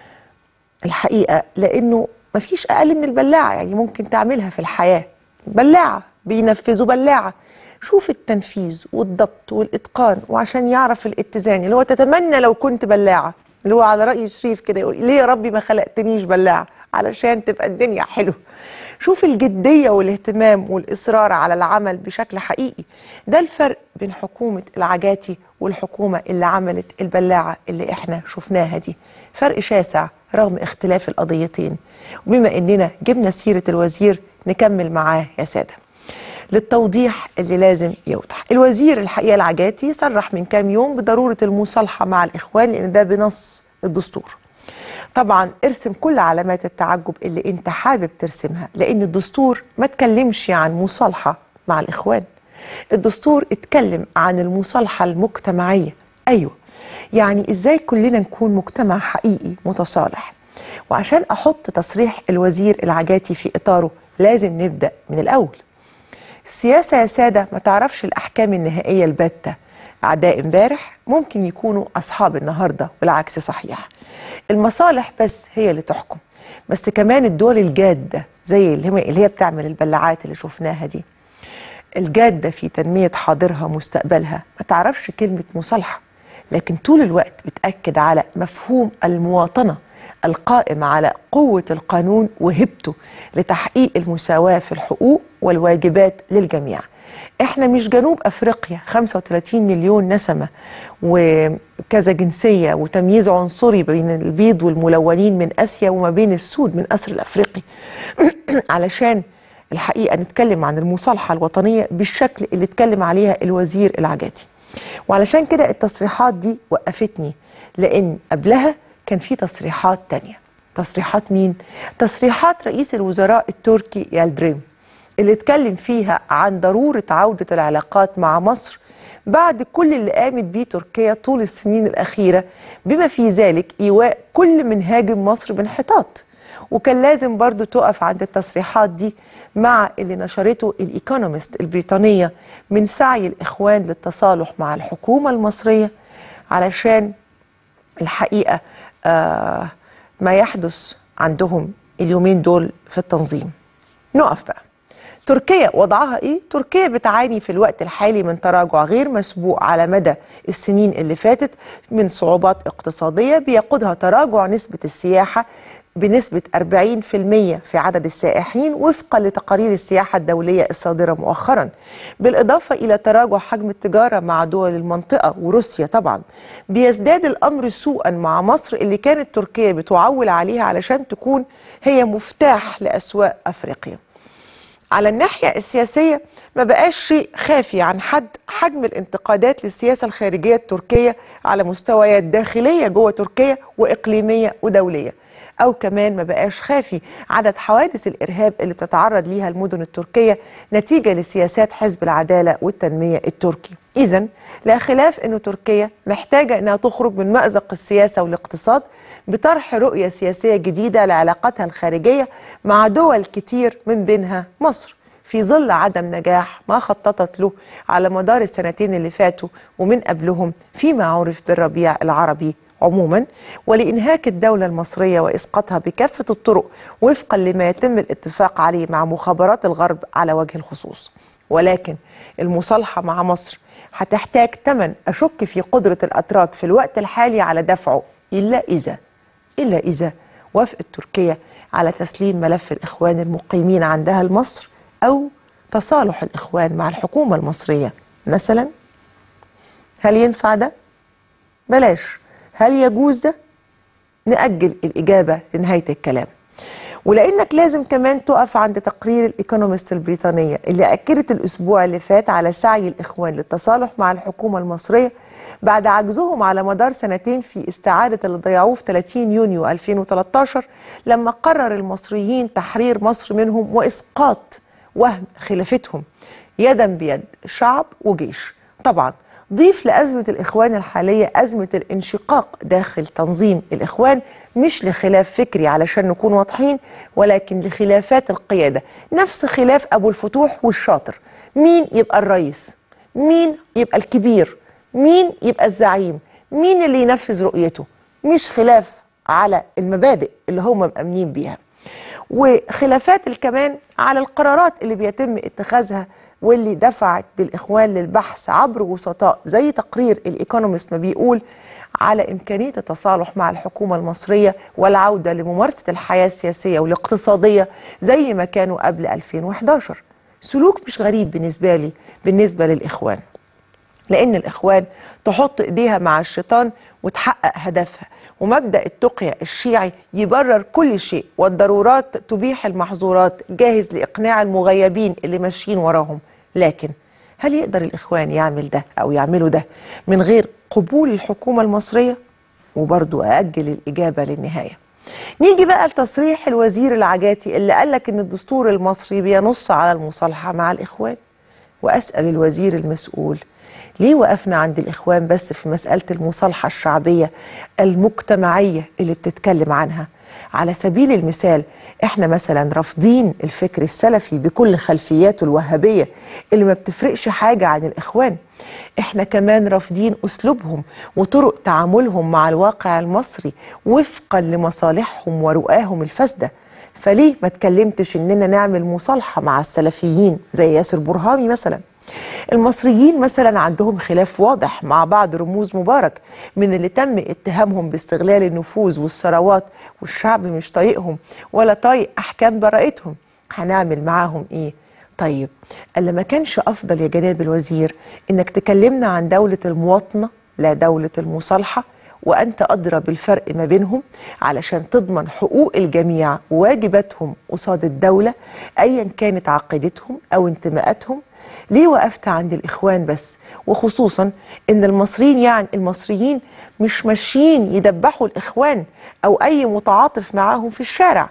الحقيقة لأنه مفيش أقل من البلاعة يعني ممكن تعملها في الحياة بلاعة بينفذوا بلاعة شوف التنفيذ والضبط والإتقان وعشان يعرف الاتزان اللي هو تتمنى لو كنت بلاعة اللي هو على رأي شريف كده يقول ليه يا ربي ما خلقتنيش بلاعة علشان تبقى الدنيا حلوة شوف الجدية والاهتمام والإصرار على العمل بشكل حقيقي ده الفرق بين حكومة العجاتي والحكومة اللي عملت البلاعة اللي احنا شفناها دي فرق شاسع رغم اختلاف القضيتين وبما اننا جبنا سيرة الوزير نكمل معاه يا سادة للتوضيح اللي لازم يوضح الوزير الحقيقة العجاتي صرح من كام يوم بضرورة المصالحة مع الإخوان لأن ده بنص الدستور طبعا ارسم كل علامات التعجب اللي انت حابب ترسمها لان الدستور ما تكلمش عن مصالحة مع الاخوان الدستور اتكلم عن المصالحة المجتمعية ايوه يعني ازاي كلنا نكون مجتمع حقيقي متصالح وعشان احط تصريح الوزير العجاتي في اطاره لازم نبدأ من الاول السياسة يا سادة ما تعرفش الأحكام النهائية الباتة أعداء امبارح ممكن يكونوا أصحاب النهاردة والعكس صحيح المصالح بس هي اللي تحكم بس كمان الدول الجادة زي اللي هي, اللي هي بتعمل البلاعات اللي شفناها دي الجادة في تنمية حاضرها مستقبلها ما تعرفش كلمة مصالحة لكن طول الوقت بتأكد على مفهوم المواطنة القائم على قوة القانون وهبته لتحقيق المساواة في الحقوق والواجبات للجميع احنا مش جنوب افريقيا 35 مليون نسمة وكذا جنسية وتمييز عنصري بين البيض والملونين من اسيا وما بين السود من اسر الافريقي علشان الحقيقة نتكلم عن المصالحة الوطنية بالشكل اللي اتكلم عليها الوزير العجاتي وعلشان كده التصريحات دي وقفتني لان قبلها كان في تصريحات تانية تصريحات مين؟ تصريحات رئيس الوزراء التركي يالدريم اللي اتكلم فيها عن ضرورة عودة العلاقات مع مصر بعد كل اللي قامت بيه تركيا طول السنين الأخيرة بما في ذلك إيواء كل من هاجم مصر بانحطاط وكان لازم برضو تقف عند التصريحات دي مع اللي نشرته الإيكونومست البريطانية من سعي الإخوان للتصالح مع الحكومة المصرية علشان الحقيقة آه ما يحدث عندهم اليومين دول في التنظيم نقف بقى تركيا وضعها ايه؟ تركيا بتعاني في الوقت الحالي من تراجع غير مسبوق على مدى السنين اللي فاتت من صعوبات اقتصادية بيقودها تراجع نسبة السياحة بنسبة 40% في عدد السائحين وفقا لتقارير السياحة الدولية الصادرة مؤخرا بالإضافة إلى تراجع حجم التجارة مع دول المنطقة وروسيا طبعا بيزداد الأمر سوءا مع مصر اللي كانت تركيا بتعول عليها علشان تكون هي مفتاح لأسواق أفريقيا على الناحية السياسية ما بقاش شيء خافي عن حد حجم الانتقادات للسياسة الخارجية التركية على مستويات داخلية جوه تركيا وإقليمية ودولية أو كمان ما بقاش خافي عدد حوادث الإرهاب اللي بتتعرض ليها المدن التركية نتيجة لسياسات حزب العدالة والتنمية التركي إذا لا خلاف أن تركيا محتاجة أنها تخرج من مأزق السياسة والاقتصاد بطرح رؤية سياسية جديدة لعلاقاتها الخارجية مع دول كتير من بينها مصر في ظل عدم نجاح ما خططت له على مدار السنتين اللي فاتوا ومن قبلهم فيما عرف بالربيع العربي عموما ولإنهاك الدولة المصرية وإسقاطها بكافة الطرق وفقا لما يتم الاتفاق عليه مع مخابرات الغرب على وجه الخصوص ولكن المصالحة مع مصر هتحتاج ثمن أشك في قدرة الأتراك في الوقت الحالي على دفعه إلا إذا إلا إذا وافقت تركيا على تسليم ملف الإخوان المقيمين عندها لمصر أو تصالح الإخوان مع الحكومة المصرية مثلا هل ينفع ده؟ بلاش هل يجوز ده؟ نأجل الإجابة لنهاية الكلام ولأنك لازم كمان تقف عند تقرير الإيكونومست البريطانية اللي أكدت الأسبوع اللي فات على سعي الإخوان للتصالح مع الحكومة المصرية بعد عجزهم على مدار سنتين في استعادة اللي ضيعوه في 30 يونيو 2013 لما قرر المصريين تحرير مصر منهم وإسقاط وهم خلافتهم يدا بيد شعب وجيش طبعا ضيف لأزمة الإخوان الحالية أزمة الانشقاق داخل تنظيم الإخوان مش لخلاف فكري علشان نكون واضحين ولكن لخلافات القيادة نفس خلاف أبو الفتوح والشاطر مين يبقى الرئيس مين يبقى الكبير مين يبقى الزعيم مين اللي ينفذ رؤيته مش خلاف على المبادئ اللي هم مأمنين بيها وخلافات كمان على القرارات اللي بيتم اتخاذها واللي دفعت بالإخوان للبحث عبر وسطاء زي تقرير الإيكونومست ما بيقول على إمكانية التصالح مع الحكومة المصرية والعودة لممارسة الحياة السياسية والاقتصادية زي ما كانوا قبل 2011 سلوك مش غريب بالنسبة لي بالنسبة للإخوان لأن الإخوان تحط إيديها مع الشيطان وتحقق هدفها ومبدأ التقية الشيعي يبرر كل شيء والضرورات تبيح المحظورات جاهز لإقناع المغيبين اللي ماشيين وراهم لكن هل يقدر الإخوان يعمل ده أو يعملوا ده من غير قبول الحكومة المصرية؟ وبرضو أأجل الإجابة للنهاية نيجي بقى لتصريح الوزير العجاتي اللي قالك إن الدستور المصري بينص على المصالحة مع الإخوان وأسأل الوزير المسؤول ليه وقفنا عند الإخوان بس في مسألة المصالحة الشعبية المجتمعية اللي بتتكلم عنها على سبيل المثال احنا مثلا رافضين الفكر السلفي بكل خلفياته الوهابية اللي ما بتفرقش حاجة عن الإخوان احنا كمان رافضين أسلوبهم وطرق تعاملهم مع الواقع المصري وفقا لمصالحهم ورؤاهم الفاسدة فليه ما تكلمتش اننا نعمل مصالحة مع السلفيين زي ياسر برهامي مثلا المصريين مثلا عندهم خلاف واضح مع بعض رموز مبارك من اللي تم اتهامهم باستغلال النفوذ والثروات والشعب مش طايقهم ولا طايق احكام براءتهم هنعمل معاهم ايه طيب الا ما كانش افضل يا جناب الوزير انك تكلمنا عن دولة المواطنة لا دولة المصالحة وأنت أدرى بالفرق ما بينهم علشان تضمن حقوق الجميع وواجباتهم قصاد الدولة أيا كانت عقيدتهم أو انتماءاتهم ليه وقفت عند الإخوان بس وخصوصا إن المصريين يعني المصريين مش ماشيين يدبحوا الإخوان أو أي متعاطف معاهم في الشارع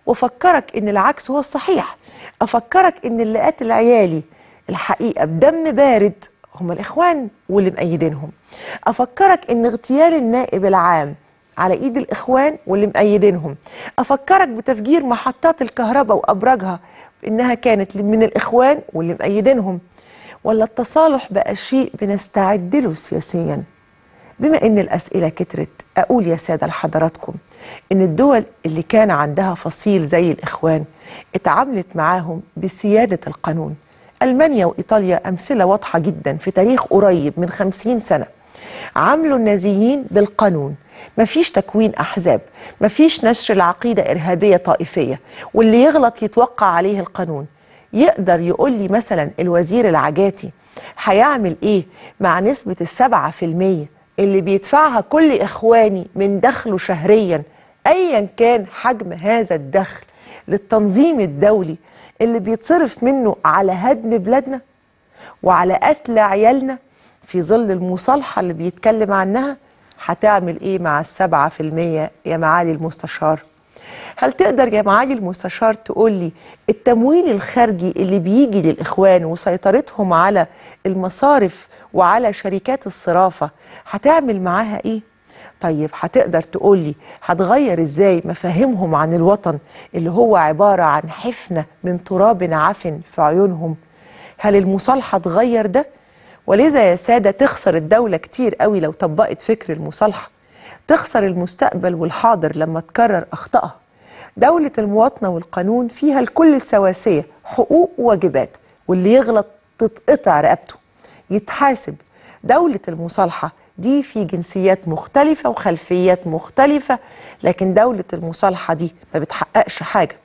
وفكرك إن العكس هو الصحيح أفكرك إن اللي قاتل عيالي الحقيقة بدم بارد هم الإخوان واللي مأيدينهم أفكرك إن اغتيال النائب العام على إيد الإخوان واللي مأيدينهم أفكرك بتفجير محطات الكهرباء وأبراجها إنها كانت من الإخوان واللي مأيدينهم ولا التصالح بقى شيء بنستعد له سياسيا بما إن الأسئلة كترت أقول يا سادة لحضراتكم إن الدول اللي كان عندها فصيل زي الإخوان اتعاملت معاهم بسيادة القانون ألمانيا وإيطاليا أمثلة واضحة جدا في تاريخ قريب من خمسين سنة عاملوا النازيين بالقانون مفيش تكوين أحزاب مفيش نشر العقيدة إرهابية طائفية واللي يغلط يتوقع عليه القانون يقدر يقول لي مثلا الوزير العجاتي هيعمل إيه مع نسبة السبعة في المية اللي بيدفعها كل إخواني من دخله شهريا أيا كان حجم هذا الدخل للتنظيم الدولي اللي بيتصرف منه على هدم بلادنا وعلى قتل عيالنا في ظل المصالحة اللي بيتكلم عنها هتعمل ايه مع السبعة في المية يا معالي المستشار هل تقدر يا معالي المستشار تقول لي التمويل الخارجي اللي بيجي للإخوان وسيطرتهم على المصارف وعلى شركات الصرافة هتعمل معاها ايه؟ طيب هتقدر تقول لي هتغير ازاي مفاهيمهم عن الوطن اللي هو عبارة عن حفنة من تراب عفن في عيونهم هل المصالحة تغير ده؟ ولذا يا سادة تخسر الدولة كتير قوي لو طبقت فكر المصالحة تخسر المستقبل والحاضر لما تكرر أخطائها دولة المواطنة والقانون فيها الكل السواسية حقوق وواجبات واللي يغلط تتقطع رقبته يتحاسب دولة المصالحة دي في جنسيات مختلفة وخلفيات مختلفة لكن دولة المصالحة دي ما بتحققش حاجة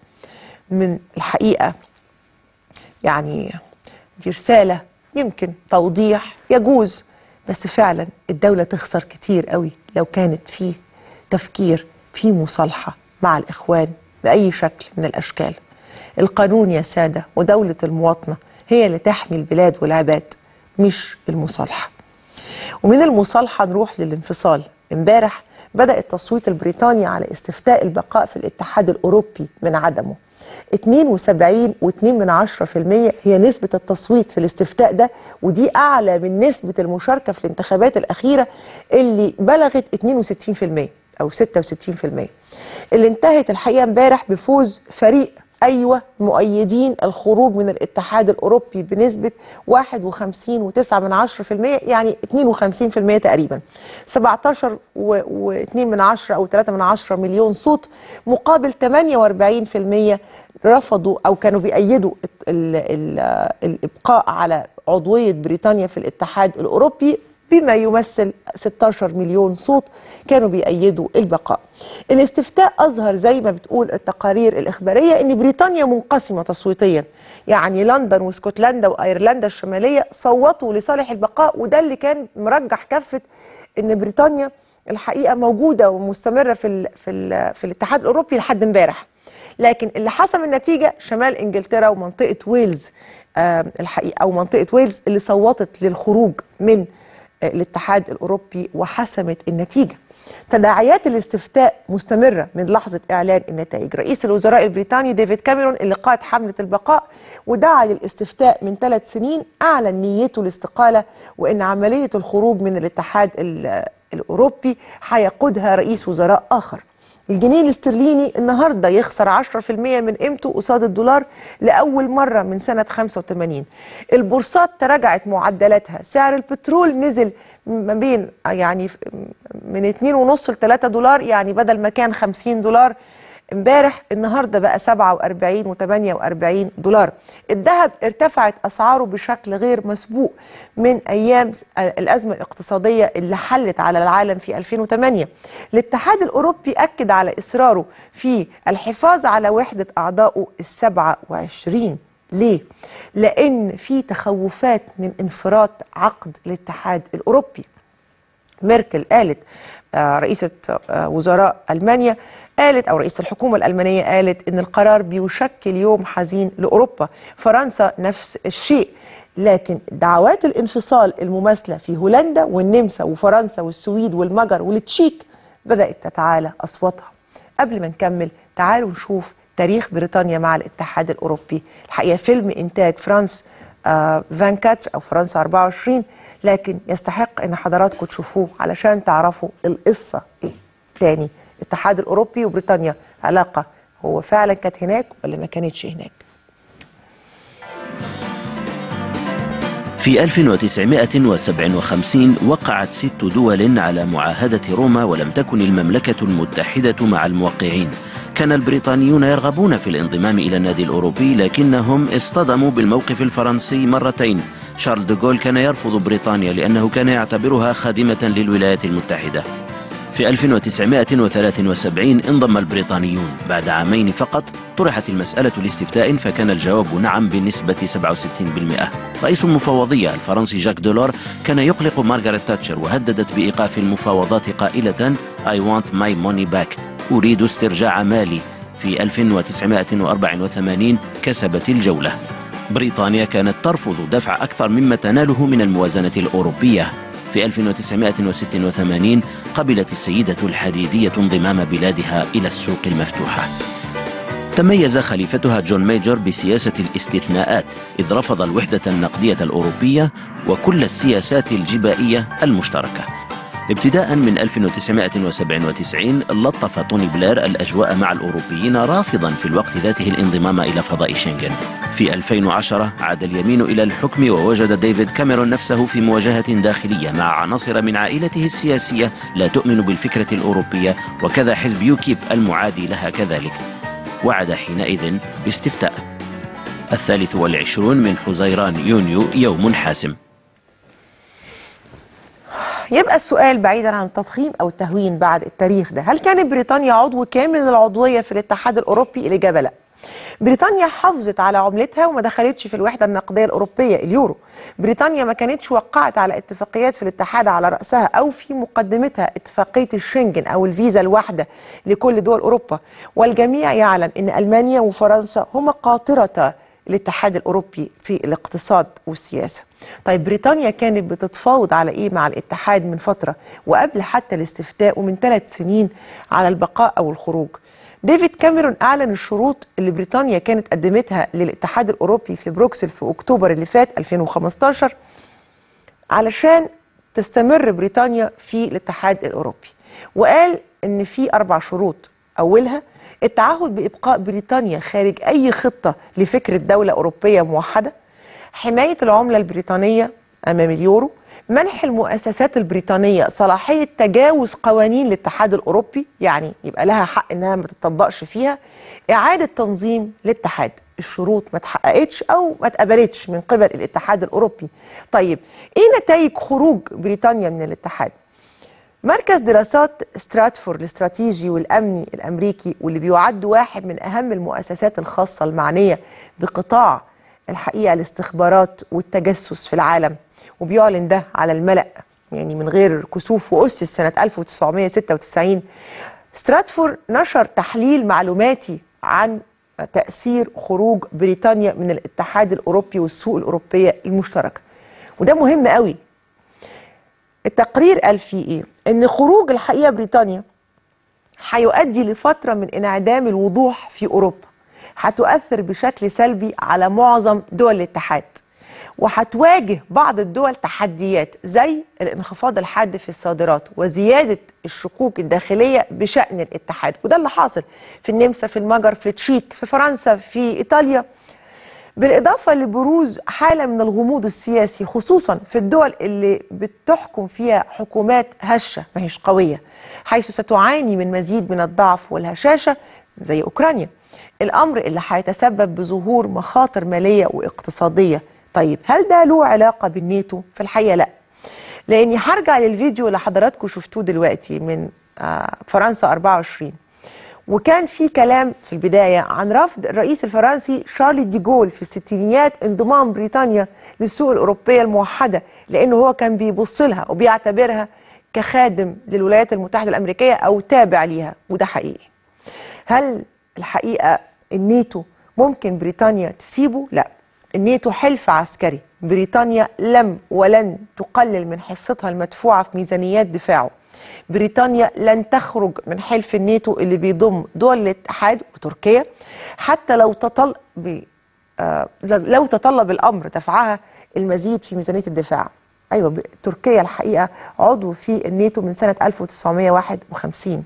من الحقيقة يعني دي رسالة يمكن توضيح يجوز بس فعلا الدولة تخسر كتير قوي لو كانت في تفكير في مصالحة مع الإخوان بأي شكل من الأشكال القانون يا سادة ودولة المواطنة هي اللي تحمي البلاد والعباد مش المصالحة ومن المصالحة نروح للانفصال امبارح بدأ التصويت البريطاني على استفتاء البقاء في الاتحاد الأوروبي من عدمه 72 و2 من 10% هي نسبة التصويت في الاستفتاء ده ودي أعلى من نسبة المشاركة في الانتخابات الأخيرة اللي بلغت 62% أو 66% اللي انتهت الحقيقة امبارح بفوز فريق أيوة مؤيدين الخروج من الاتحاد الأوروبي بنسبة 51.9 من 10% يعني 52% تقريبا 17 و2 من 10 أو 3 من 10 مليون صوت مقابل 48% رفضوا أو كانوا بيأيدوا ال- ال- الإبقاء على عضوية بريطانيا في الاتحاد الأوروبي بما يمثل 16 مليون صوت كانوا بيأيدوا البقاء الاستفتاء أظهر زي ما بتقول التقارير الإخبارية أن بريطانيا منقسمة تصويتيا يعني لندن واسكتلندا وأيرلندا الشمالية صوتوا لصالح البقاء وده اللي كان مرجح كفة أن بريطانيا الحقيقة موجودة ومستمرة في, ال في, ال في الاتحاد الأوروبي لحد امبارح لكن اللي حسم النتيجة شمال إنجلترا ومنطقة ويلز آه الحقيقة أو منطقة ويلز اللي صوتت للخروج من الاتحاد الأوروبي وحسمت النتيجة تداعيات الاستفتاء مستمرة من لحظة إعلان النتائج رئيس الوزراء البريطاني ديفيد كاميرون اللي قاد حملة البقاء ودعا للاستفتاء من ثلاث سنين أعلن نيته الاستقالة وأن عملية الخروج من الاتحاد ال- الأوروبي هيقودها رئيس وزراء آخر الجنيه الاسترليني النهارده يخسر 10% من قيمته قصاد الدولار لاول مره من سنه 85 البورصات تراجعت معدلاتها سعر البترول نزل ما بين يعني من 2.5 ل 3 دولار يعني بدل ما كان 50 دولار امبارح النهارده بقى 47 و48 دولار الذهب ارتفعت اسعاره بشكل غير مسبوق من ايام الازمه الاقتصاديه اللي حلت على العالم في 2008 الاتحاد الاوروبي اكد على اصراره في الحفاظ على وحده اعضائه ال 27 ليه؟ لان في تخوفات من انفراط عقد الاتحاد الاوروبي ميركل قالت آه، رئيسة آه، وزراء ألمانيا قالت أو رئيس الحكومة الألمانية قالت إن القرار بيشكل يوم حزين لأوروبا فرنسا نفس الشيء لكن دعوات الانفصال المماثلة في هولندا والنمسا وفرنسا والسويد والمجر والتشيك بدأت تتعالى أصواتها قبل ما نكمل تعالوا نشوف تاريخ بريطانيا مع الاتحاد الأوروبي الحقيقة فيلم إنتاج فرانس آه 24 أو فرنسا 24 لكن يستحق ان حضراتكم تشوفوه علشان تعرفوا القصه ايه تاني الاتحاد الاوروبي وبريطانيا علاقه هو فعلا كانت هناك ولا ما كانتش هناك في 1957 وقعت ست دول على معاهدة روما ولم تكن المملكة المتحدة مع الموقعين كان البريطانيون يرغبون في الانضمام إلى النادي الأوروبي لكنهم اصطدموا بالموقف الفرنسي مرتين شارل دوغول كان يرفض بريطانيا لأنه كان يعتبرها خادمة للولايات المتحدة في 1973 انضم البريطانيون بعد عامين فقط طرحت المسألة لاستفتاء فكان الجواب نعم بنسبة 67% رئيس المفوضية الفرنسي جاك دولار كان يقلق مارغريت تاتشر وهددت بإيقاف المفاوضات قائلة I want my money back أريد استرجاع مالي في 1984 كسبت الجولة بريطانيا كانت ترفض دفع أكثر مما تناله من الموازنة الأوروبية في 1986 قبلت السيدة الحديدية انضمام بلادها إلى السوق المفتوحة تميز خليفتها جون ميجر بسياسة الاستثناءات إذ رفض الوحدة النقدية الأوروبية وكل السياسات الجبائية المشتركة ابتداء من 1997 لطف توني بلير الأجواء مع الأوروبيين رافضا في الوقت ذاته الانضمام إلى فضاء شنغن في 2010 عاد اليمين إلى الحكم ووجد ديفيد كاميرون نفسه في مواجهة داخلية مع عناصر من عائلته السياسية لا تؤمن بالفكرة الأوروبية وكذا حزب يوكيب المعادي لها كذلك وعد حينئذ باستفتاء الثالث والعشرون من حزيران يونيو يوم حاسم يبقى السؤال بعيدا عن التضخيم او التهوين بعد التاريخ ده هل كانت بريطانيا عضو كامل العضويه في الاتحاد الاوروبي الاجابه لا بريطانيا حافظت على عملتها وما دخلتش في الوحده النقديه الاوروبيه اليورو بريطانيا ما كانتش وقعت على اتفاقيات في الاتحاد على راسها او في مقدمتها اتفاقيه الشنجن او الفيزا الواحده لكل دول اوروبا والجميع يعلم ان المانيا وفرنسا هما قاطره الاتحاد الأوروبي في الاقتصاد والسياسة طيب بريطانيا كانت بتتفاوض على إيه مع الاتحاد من فترة وقبل حتى الاستفتاء ومن ثلاث سنين على البقاء أو الخروج ديفيد كاميرون أعلن الشروط اللي بريطانيا كانت قدمتها للاتحاد الأوروبي في بروكسل في أكتوبر اللي فات 2015 علشان تستمر بريطانيا في الاتحاد الأوروبي وقال إن في أربع شروط أولها التعهد بإبقاء بريطانيا خارج أي خطة لفكرة دولة أوروبية موحدة حماية العملة البريطانية أمام اليورو منح المؤسسات البريطانية صلاحية تجاوز قوانين الاتحاد الأوروبي يعني يبقى لها حق إنها ما تطبقش فيها إعادة تنظيم الاتحاد الشروط ما اتحققتش أو ما اتقبلتش من قبل الاتحاد الأوروبي طيب إيه نتائج خروج بريطانيا من الاتحاد؟ مركز دراسات ستراتفورد الاستراتيجي والامني الامريكي واللي بيعد واحد من اهم المؤسسات الخاصه المعنيه بقطاع الحقيقه الاستخبارات والتجسس في العالم وبيعلن ده على الملأ يعني من غير كسوف وأسس سنة 1996 ستراتفورد نشر تحليل معلوماتي عن تأثير خروج بريطانيا من الاتحاد الأوروبي والسوق الأوروبية المشتركة وده مهم قوي التقرير قال فيه ايه ان خروج الحقيقه بريطانيا هيؤدي لفتره من انعدام الوضوح في اوروبا هتؤثر بشكل سلبي على معظم دول الاتحاد وهتواجه بعض الدول تحديات زي الانخفاض الحاد في الصادرات وزياده الشكوك الداخليه بشان الاتحاد وده اللي حاصل في النمسا في المجر في التشيك في فرنسا في ايطاليا بالإضافة لبروز حالة من الغموض السياسي خصوصا في الدول اللي بتحكم فيها حكومات هشة ما هيش قوية حيث ستعاني من مزيد من الضعف والهشاشة زي أوكرانيا الأمر اللي هيتسبب بظهور مخاطر مالية واقتصادية طيب هل ده له علاقة بالناتو؟ في الحقيقة لا لأني هرجع للفيديو اللي حضراتكم شفتوه دلوقتي من آه، فرنسا 24 وكان في كلام في البداية عن رفض الرئيس الفرنسي شارل دي جول في الستينيات انضمام بريطانيا للسوق الأوروبية الموحدة لأنه هو كان بيبص لها وبيعتبرها كخادم للولايات المتحدة الأمريكية أو تابع ليها وده حقيقي هل الحقيقة الناتو ممكن بريطانيا تسيبه؟ لا الناتو حلف عسكري بريطانيا لم ولن تقلل من حصتها المدفوعة في ميزانيات دفاعه بريطانيا لن تخرج من حلف الناتو اللي بيضم دول الاتحاد وتركيا حتى لو تطل ب... آه لو تطلب الامر دفعها المزيد في ميزانيه الدفاع. ايوه ب... تركيا الحقيقه عضو في الناتو من سنه 1951.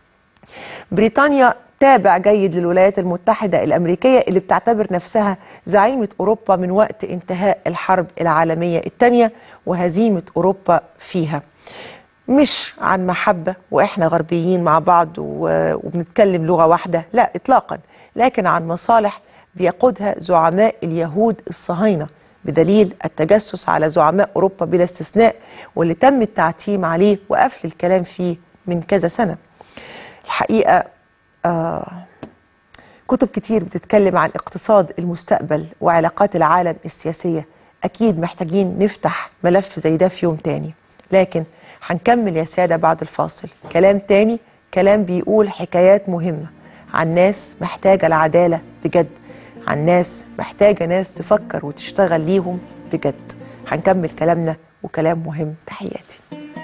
بريطانيا تابع جيد للولايات المتحدة الأمريكية اللي بتعتبر نفسها زعيمة أوروبا من وقت انتهاء الحرب العالمية الثانية وهزيمة أوروبا فيها مش عن محبة وإحنا غربيين مع بعض و- وبنتكلم لغة واحدة لا إطلاقا لكن عن مصالح بيقودها زعماء اليهود الصهاينة بدليل التجسس على زعماء أوروبا بلا استثناء واللي تم التعتيم عليه وقفل الكلام فيه من كذا سنة الحقيقة آه كتب كتير بتتكلم عن اقتصاد المستقبل وعلاقات العالم السياسية أكيد محتاجين نفتح ملف زي ده في يوم تاني لكن هنكمل يا سادة بعد الفاصل كلام تاني كلام بيقول حكايات مهمة عن ناس محتاجة العدالة بجد عن ناس محتاجة ناس تفكر وتشتغل ليهم بجد هنكمل كلامنا وكلام مهم تحياتي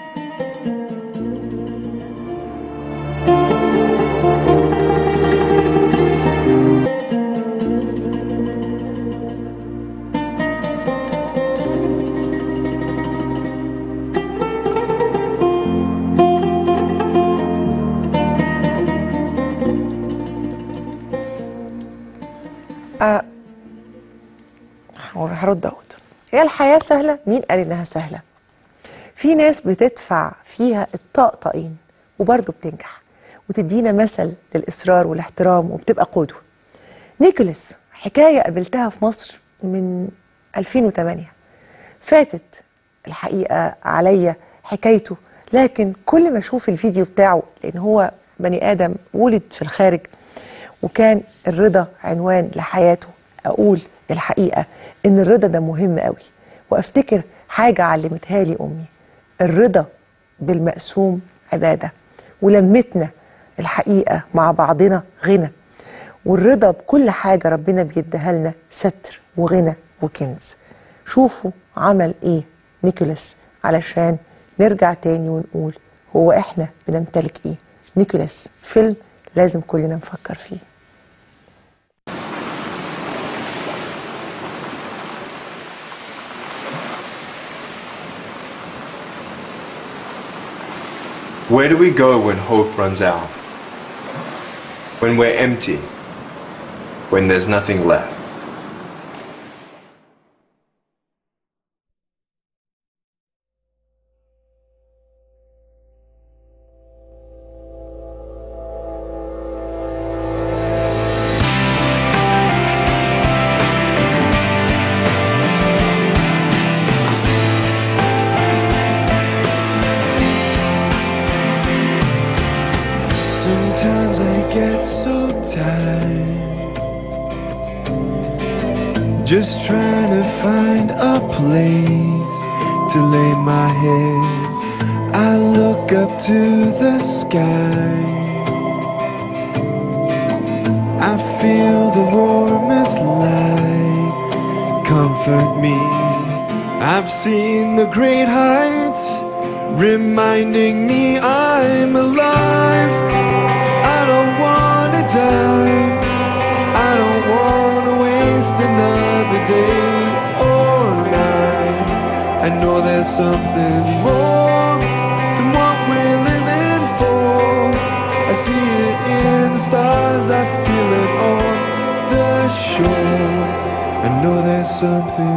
آه، هرد اهوت هي الحياة سهلة مين قال انها سهلة في ناس بتدفع فيها الطقطقين وبرضه بتنجح وتدينا مثل للإصرار والاحترام وبتبقى قدوة نيكولاس حكاية قابلتها في مصر من 2008 فاتت الحقيقة عليا حكايته لكن كل ما اشوف الفيديو بتاعه لان هو بني ادم ولد في الخارج وكان الرضا عنوان لحياته اقول الحقيقه ان الرضا ده مهم قوي وافتكر حاجه علمتها لي امي الرضا بالمقسوم عباده ولمتنا الحقيقه مع بعضنا غنى والرضا بكل حاجة ربنا بيديها لنا ستر وغنى وكنز شوفوا عمل ايه نيكولاس علشان نرجع تاني ونقول هو احنا بنمتلك ايه نيكولاس فيلم لازم كلنا نفكر فيه Where do we go when hope runs out? When we're empty? When there's nothing left? Sometimes I get so tired Just trying to find a place to lay my head I look up to the sky I feel the warmest light comfort me I've seen the great heights reminding me I'm alive I don't wanna die. I don't wanna waste another day or night. I know there's something more than what we're living for. I see it in the stars, I feel it on the shore. I know there's something.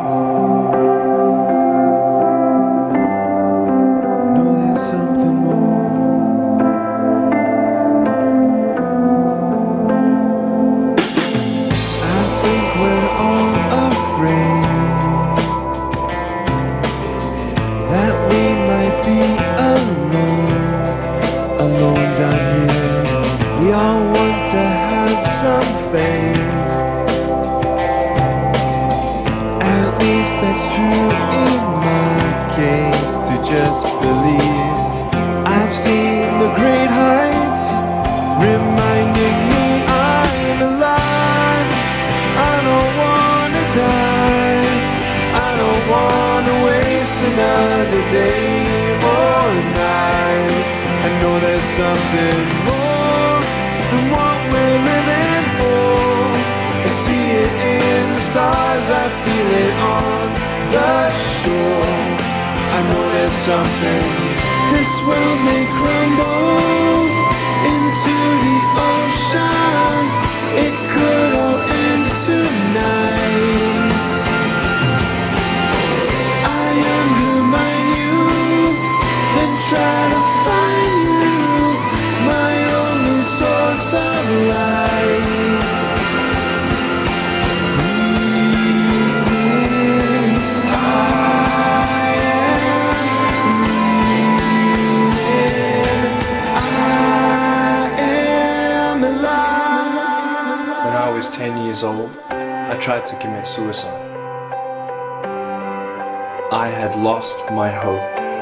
I know there's something more. I think we're all afraid that we might be alone, alone down here. We all want to have some faith. At least that's true in my case to just believe. I've seen the great heights reminding me I'm alive. I don't wanna die. I don't wanna waste another day or night. I know there's something more than what we're living for. I see it in the stars, I feel it on the shore. I know there's something this world may crumble into the ocean. It could all end tonight. I undermine you, then try to find you, my only source of light. I am alive. When I was 10 years old, I tried to commit suicide. I had lost my hope.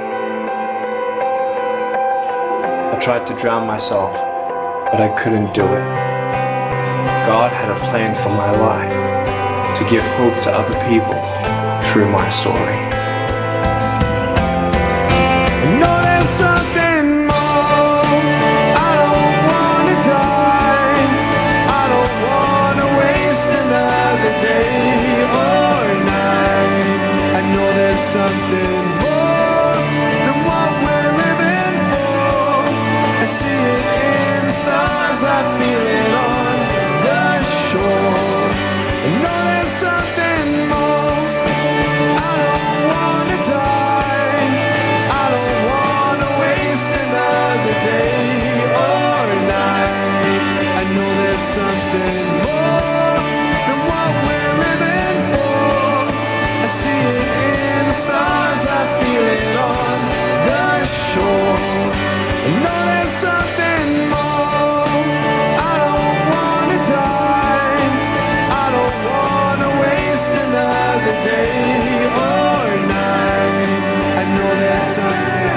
I tried to drown myself, but I couldn't do it. God had a plan for my life to give hope to other people through my story. No, there's something more. I don't wanna die. I don't wanna waste another day or night. I know there's something more than what we're living for. I see it in the stars, I feel it on the shore. I know there's something more. I don't wanna die. I don't wanna waste another day or night. I know there's something more than what we're living for. I see it in the stars, I feel it on the shore. I know there's something more. I don't wanna die. I don't wanna waste another day or night. I know there's something.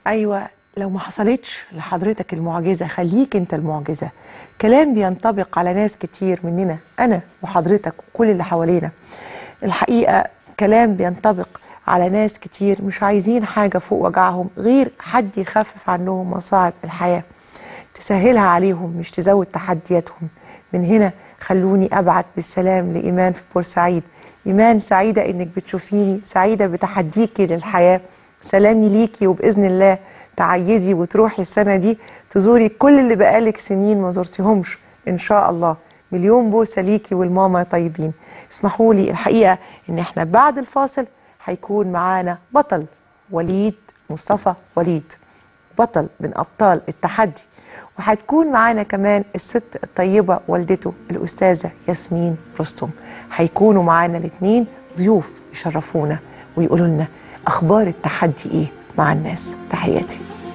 ايوه لو ما حصلتش لحضرتك المعجزه خليك انت المعجزه كلام بينطبق على ناس كتير مننا انا وحضرتك وكل اللي حوالينا الحقيقه كلام بينطبق على ناس كتير مش عايزين حاجه فوق وجعهم غير حد يخفف عنهم مصاعب الحياه تسهلها عليهم مش تزود تحدياتهم من هنا خلوني ابعت بالسلام لايمان في بورسعيد ايمان سعيده انك بتشوفيني سعيده بتحديكي للحياه سلامي ليكي وباذن الله تعيدي وتروحي السنه دي تزوري كل اللي بقالك سنين ما زرتيهمش ان شاء الله مليون بوسه ليكي والماما طيبين اسمحوا لي الحقيقه ان احنا بعد الفاصل هيكون معانا بطل وليد مصطفى وليد بطل من ابطال التحدي وهتكون معانا كمان الست الطيبه والدته الاستاذه ياسمين رستم هيكونوا معانا الاثنين ضيوف يشرفونا ويقولوا لنا اخبار التحدي ايه مع الناس تحياتي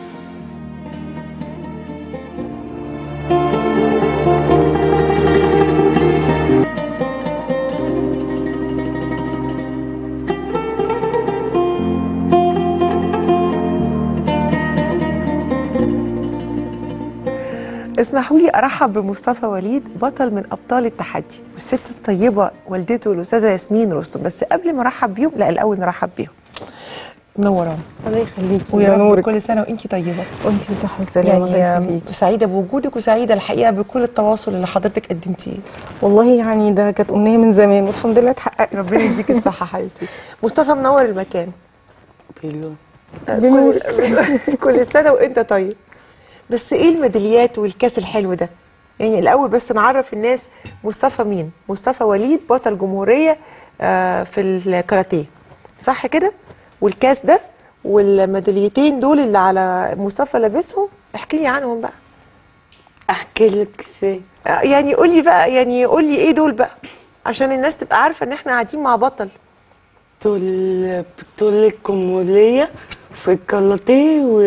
اسمحوا لي ارحب بمصطفى وليد بطل من ابطال التحدي والست الطيبه والدته الاستاذه ياسمين رستم بس قبل ما ارحب بيهم لا الاول نرحب بيهم منورانا الله يخليكي ويا رب بنورك. كل سنه وانت طيبه وانت بصحة وسلامة الله يعني يخليكي. سعيده بوجودك وسعيده الحقيقه بكل التواصل اللي حضرتك قدمتيه والله يعني ده كانت أمنية من زمان والحمد لله اتحققت ربنا يديك الصحه حبيبتي مصطفى منور المكان بيلون. كل, كل سنه وانت طيب بس ايه الميداليات والكاس الحلو ده يعني الاول بس نعرف الناس مصطفى مين مصطفى وليد بطل جمهوريه آه، في الكاراتيه صح كده والكاس ده والميداليتين دول اللي على مصطفى لابسهم احكي لي عنهم بقى احكي لك ازاي آه، يعني قول لي بقى يعني قول لي ايه دول بقى عشان الناس تبقى عارفه ان احنا قاعدين مع بطل دول بطولة الجمهورية في الكاراتيه و...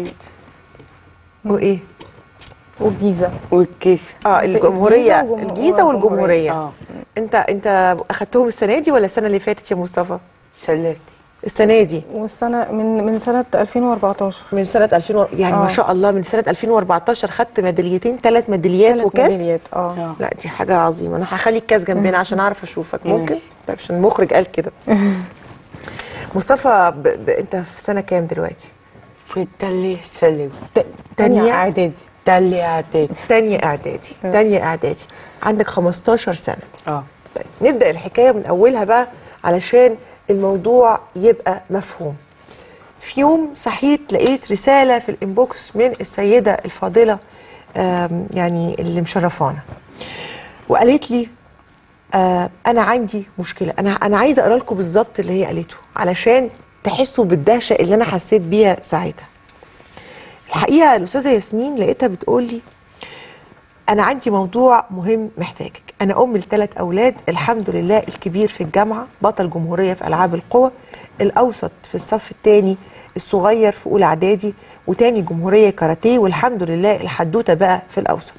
وايه والجيزة والكيف اه الجمهوريه الجيزة والجم- الجيزه والجمهورية. والجمهوريه اه انت انت اخدتهم السنه دي ولا السنه اللي فاتت يا مصطفى سلاتي السنه دي والسنة من من سنة 2014 من سنه 2000 و... يعني ما آه. شاء الله من سنه 2014 خدت ميداليتين ثلاث ميداليات ثلاث وكاس ميداليات اه اه لا دي حاجه عظيمه انا هخلي الكاس جنبنا عشان اعرف اشوفك ممكن طيب عشان المخرج قال كده مصطفى ب... ب... انت في سنه كام دلوقتي في التالي سلم ت- تانية؟ إعدادي تالي اعدادي تانية اعدادي تانية اعدادي عندك 15 سنه اه طيب نبدا الحكايه من اولها بقى علشان الموضوع يبقى مفهوم في يوم صحيت لقيت رساله في الانبوكس من السيده الفاضله آم، يعني اللي مشرفانا وقالت لي آه انا عندي مشكله انا انا عايزه اقرا لكم بالظبط اللي هي قالته علشان تحسوا بالدهشه اللي انا حسيت بيها ساعتها الحقيقه الاستاذه ياسمين لقيتها بتقول لي انا عندي موضوع مهم محتاجك انا ام لثلاث اولاد الحمد لله الكبير في الجامعه بطل جمهوريه في العاب القوى الاوسط في الصف الثاني الصغير في اولى اعدادي وتاني جمهوريه كاراتيه والحمد لله الحدوته بقى في الاوسط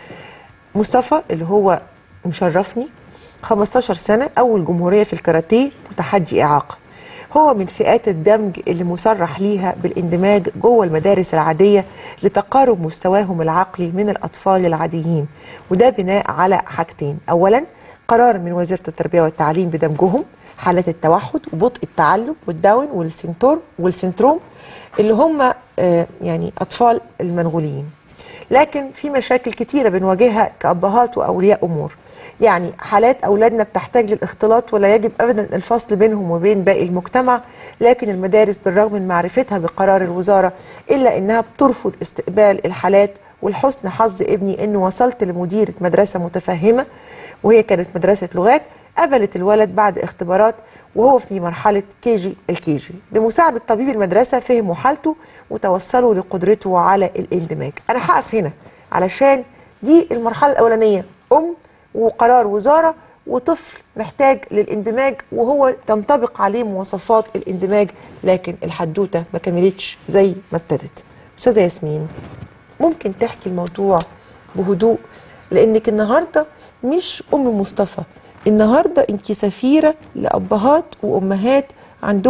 مصطفى اللي هو مشرفني 15 سنه اول جمهوريه في الكاراتيه وتحدي اعاقه هو من فئات الدمج اللي مصرح ليها بالاندماج جوه المدارس العاديه لتقارب مستواهم العقلي من الاطفال العاديين وده بناء على حاجتين اولا قرار من وزاره التربيه والتعليم بدمجهم حالات التوحد وبطء التعلم والداون والسنتور والسنتروم اللي هم آه، يعني اطفال المنغوليين لكن في مشاكل كتيرة بنواجهها كأبهات وأولياء أمور يعني حالات أولادنا بتحتاج للاختلاط ولا يجب أبدا الفصل بينهم وبين باقي المجتمع لكن المدارس بالرغم من معرفتها بقرار الوزارة إلا أنها بترفض استقبال الحالات والحسن حظ ابني أنه وصلت لمديرة مدرسة متفهمة وهي كانت مدرسة لغات قبلت الولد بعد اختبارات وهو في مرحلة كيجي الكيجي بمساعدة طبيب المدرسة فهموا حالته وتوصلوا لقدرته على الاندماج أنا هقف هنا علشان دي المرحلة الأولانية أم وقرار وزارة وطفل محتاج للاندماج وهو تنطبق عليه مواصفات الاندماج لكن الحدوتة ما كملتش زي ما ابتدت أستاذة ياسمين ممكن تحكي الموضوع بهدوء لانك النهارده مش ام مصطفى النهارده انت سفيره لابهات وامهات عندهم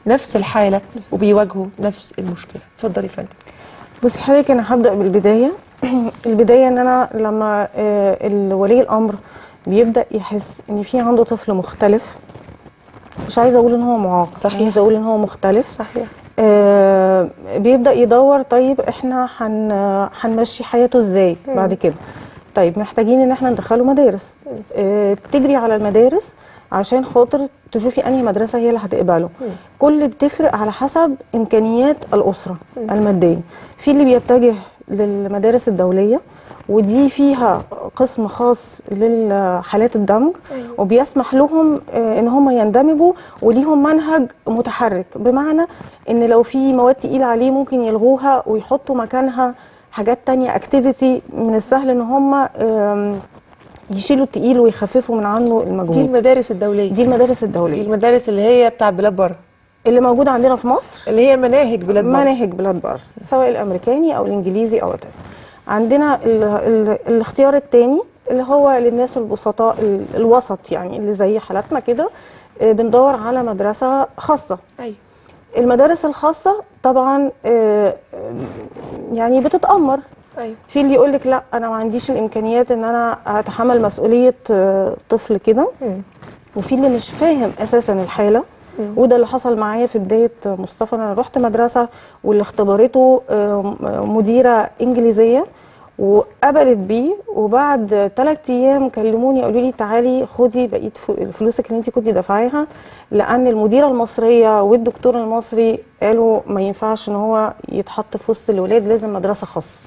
نفس الحاله وبيواجهوا نفس المشكله اتفضلي يا فندم بصي حضرتك انا هبدا بالبدايه البدايه ان انا لما آه، ولي الامر بيبدا يحس ان في عنده طفل مختلف مش عايزه اقول ان هو معاق صحيح. عايزه اقول ان هو مختلف صحيح آه بيبدا يدور طيب احنا هن هنمشي حياته ازاي بعد كده طيب محتاجين ان احنا ندخله مدارس آه تجري على المدارس عشان خاطر تشوفي انهي مدرسه هي اللي هتقبله كل بتفرق على حسب امكانيات الاسره الماديه في اللي بيتجه للمدارس الدوليه ودي فيها قسم خاص للحالات الدمج وبيسمح لهم آه، ان هم يندمجوا وليهم منهج متحرك بمعنى ان لو في مواد تقيله عليه ممكن يلغوها ويحطوا مكانها حاجات تانية اكتيفيتي من السهل ان هم آم، يشيلوا التقيل ويخففوا من عنه دي المجهود المدارس الدوليه دي المدارس دي الدوليه المدارس اللي هي بتاع بلاد بره اللي موجوده عندنا في مصر اللي هي مناهج بلاد بره مناهج بلاد بره سواء الامريكاني او الانجليزي او whatever. عندنا ال ال الاختيار الثاني اللي هو للناس البسطاء ال- الوسط يعني اللي زي حالاتنا كده آه، بندور على مدرسه خاصه ايوه المدارس الخاصه طبعا آه، آه، يعني بتتامر ايوه في اللي يقول لك لا انا ما عنديش الامكانيات ان انا اتحمل مسؤوليه آه، طفل كده مم. وفي اللي مش فاهم اساسا الحاله وده اللي حصل معايا في بدايه مصطفى انا رحت مدرسه واللي اختبرته آه، مديره انجليزيه وقبلت بيه وبعد ثلاث ايام كلموني قالوا لي تعالي خدي بقيه ف- الفلوسك اللي انت كنتي دافعاها لان المديره المصريه والدكتور المصري قالوا ما ينفعش ان هو يتحط في وسط الولاد لازم مدرسه خاصه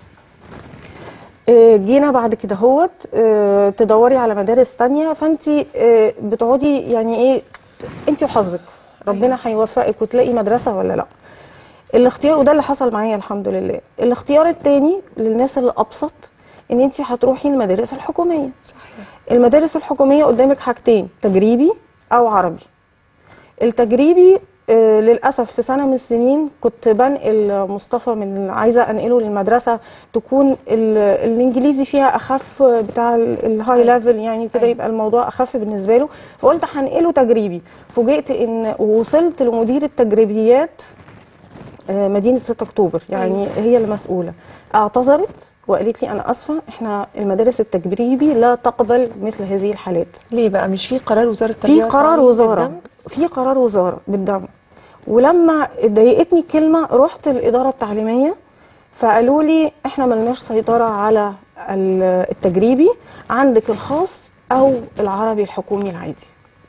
آه، جينا بعد كده هوت آه، تدوري على مدارس تانية فانت آه، بتقعدي يعني ايه انت وحظك ربنا هيوفقك وتلاقي مدرسة ولا لا الاختيار وده اللي حصل معايا الحمد لله الاختيار التاني للناس اللي ابسط ان انت هتروحي المدارس الحكومية صحيح المدارس الحكومية قدامك حاجتين تجريبي او عربي التجريبي آه، للاسف في سنه من السنين كنت بنقل مصطفى من عايزه انقله للمدرسه تكون ال- الانجليزي فيها اخف بتاع ال- الهاي ليفل يعني كده يبقى الموضوع اخف بالنسبه له فقلت هنقله تجريبي فوجئت ان وصلت لمدير التجريبيات آه، مدينه 6 اكتوبر يعني هي المسؤوله اعتذرت وقالت لي انا اسفه احنا المدارس التجريبي لا تقبل مثل هذه الحالات ليه بقى مش في قرار وزاره في التربيه قرار والتعليم وزاره بالدمج؟ في قرار وزاره بالدم ولما ضايقتني كلمه رحت الاداره التعليميه فقالوا لي احنا ملناش سيطره على ال- التجريبي عندك الخاص او العربي الحكومي العادي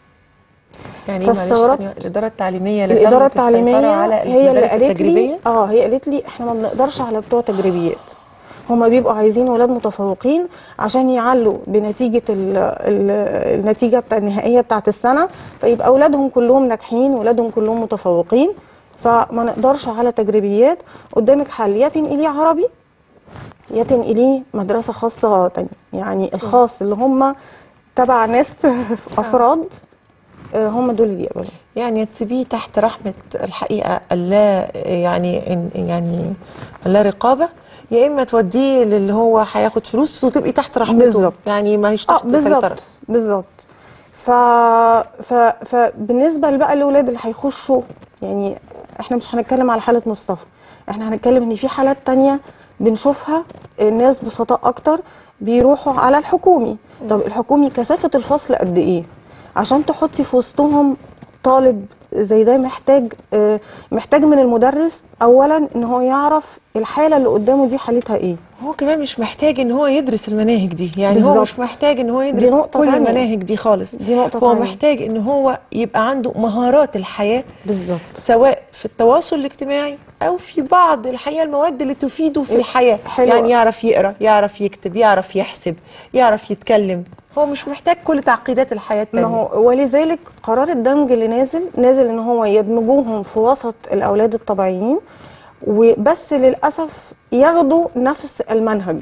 يعني ايه معلش فاستغربت. ثانية، الاداره التعليميه اللي الاداره تملك السيطرة التعليميه على هي اللي المدارس قالت لي التجريبيه اه هي قالت لي احنا ما بنقدرش على بتوع تجريبيات هما بيبقوا عايزين ولاد متفوقين عشان يعلوا بنتيجه ال ال النتيجه بتاع النهائيه بتاعه السنه فيبقى اولادهم كلهم ناجحين ولادهم كلهم متفوقين فما نقدرش على تجريبيات قدامك حل يا تنقليه عربي يا تنقليه مدرسه خاصه تانية يعني الخاص اللي هم تبع ناس افراد آه، هم دول اللي يقبلوا يعني تسيبيه تحت رحمه الحقيقه اللا يعني إن- يعني اللا رقابه يا اما توديه للي هو هياخد فلوس وتبقي تحت رحمته بالظبط. يعني ما هيش اه تحت سيطره بالظبط بالظبط ف... ف... فبالنسبه بقى الاولاد اللي هيخشوا يعني احنا مش هنتكلم على حاله مصطفى احنا هنتكلم ان في حالات تانية بنشوفها الناس بسطاء اكتر بيروحوا على الحكومي طب الحكومي كثافه الفصل قد ايه عشان تحطي في وسطهم طالب زي ده محتاج آه، محتاج من المدرس اولا ان هو يعرف الحاله اللي قدامه دي حالتها ايه هو كمان مش محتاج ان هو يدرس المناهج دي يعني هو بالظبط. مش محتاج ان هو يدرس دي نقطة كل تانية. المناهج دي خالص دي نقطة هو تانية. محتاج ان هو يبقى عنده مهارات الحياة بالظبط سواء في التواصل الاجتماعي او في بعض الحقيقة المواد اللي تفيده في الحياة حلو. يعني يعرف يقرا يعرف يكتب يعرف يحسب يعرف يتكلم هو مش محتاج كل تعقيدات الحياة ما التانية هو ولذلك قرار الدمج اللي نازل نازل ان هو يدمجوهم في وسط الاولاد الطبيعيين وبس للاسف ياخدوا نفس المنهج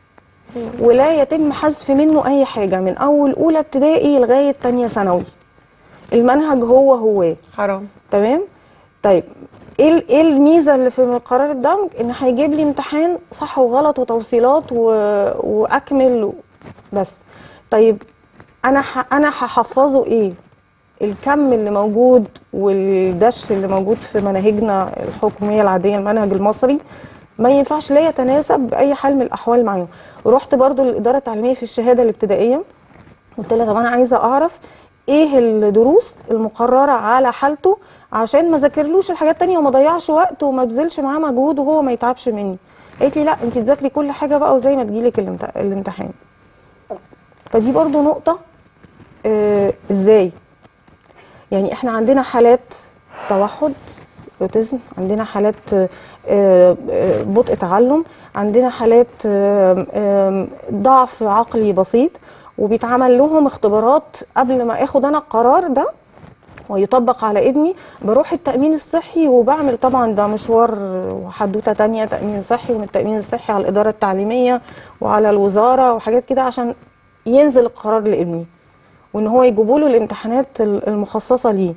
ولا يتم حذف منه اي حاجه من اول اولى ابتدائي لغايه تانية ثانوي المنهج هو هو حرام تمام طيب ايه ال- ايه الميزه اللي في قرار الدمج ان هيجيب لي امتحان صح وغلط وتوصيلات و... واكمل و... بس طيب انا ح... انا هحفظه ايه الكم اللي موجود والدش اللي موجود في مناهجنا الحكوميه العاديه المنهج المصري ما ينفعش لا يتناسب باي حال من الاحوال معاهم ورحت برضو للاداره التعليميه في الشهاده الابتدائيه قلت لها طب انا عايزه اعرف ايه الدروس المقرره على حالته عشان ما ذاكرلوش الحاجات التانية وما ضيعش وقت وما بذلش معاه مجهود وهو ما يتعبش مني قالت لي لا انت تذاكري كل حاجه بقى وزي ما تجيلك الامت- الامتحان فدي برضو نقطه آه ازاي يعني احنا عندنا حالات توحد اوتيزم عندنا حالات آه، آه، بطء تعلم عندنا حالات آه، آه، ضعف عقلي بسيط وبيتعمل لهم اختبارات قبل ما اخد انا القرار ده ويطبق على ابني بروح التأمين الصحي وبعمل طبعا ده مشوار وحدوتة تانية تأمين صحي ومن التأمين الصحي على الإدارة التعليمية وعلى الوزارة وحاجات كده عشان ينزل القرار لابني وان هو يجيبوا له الامتحانات المخصصة ليه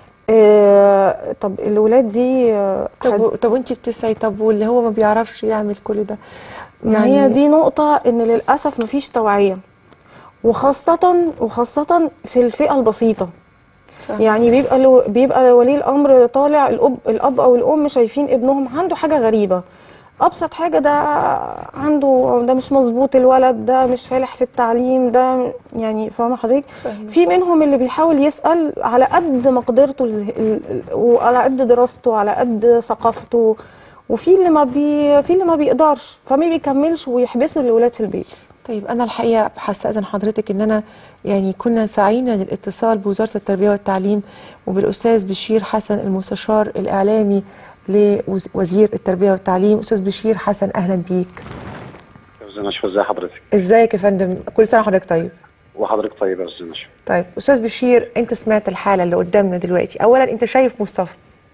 آه طب الولاد دي آه، طب طب وانت بتسعي طب واللي هو ما بيعرفش يعمل كل ده ما هي دي نقطة إن للأسف مفيش توعية وخاصة وخاصة في الفئة البسيطة يعني بيبقى لو بيبقى ولي الأمر طالع الأب الأب أو الأم شايفين ابنهم عنده حاجة غريبة أبسط حاجة ده عنده ده مش مظبوط الولد ده مش فالح في التعليم ده يعني فاهمة حضرتك؟ في منهم اللي بيحاول يسأل على قد مقدرته الذه- ال- ال- وعلى قد دراسته على قد ثقافته وفي اللي ما بي في اللي ما بيقدرش فما بيكملش ويحبسوا الاولاد في البيت طيب انا الحقيقه هستاذن حضرتك ان انا يعني كنا سعينا للاتصال بوزاره التربيه والتعليم وبالاستاذ بشير حسن المستشار الاعلامي لوزير التربيه والتعليم استاذ بشير حسن اهلا بيك استاذ نشوى ازي حضرتك ازيك يا فندم كل سنه وحضرتك طيب وحضرتك طيب يا استاذ نشوى طيب استاذ بشير انت سمعت الحاله اللي قدامنا دلوقتي اولا انت شايف مصطفى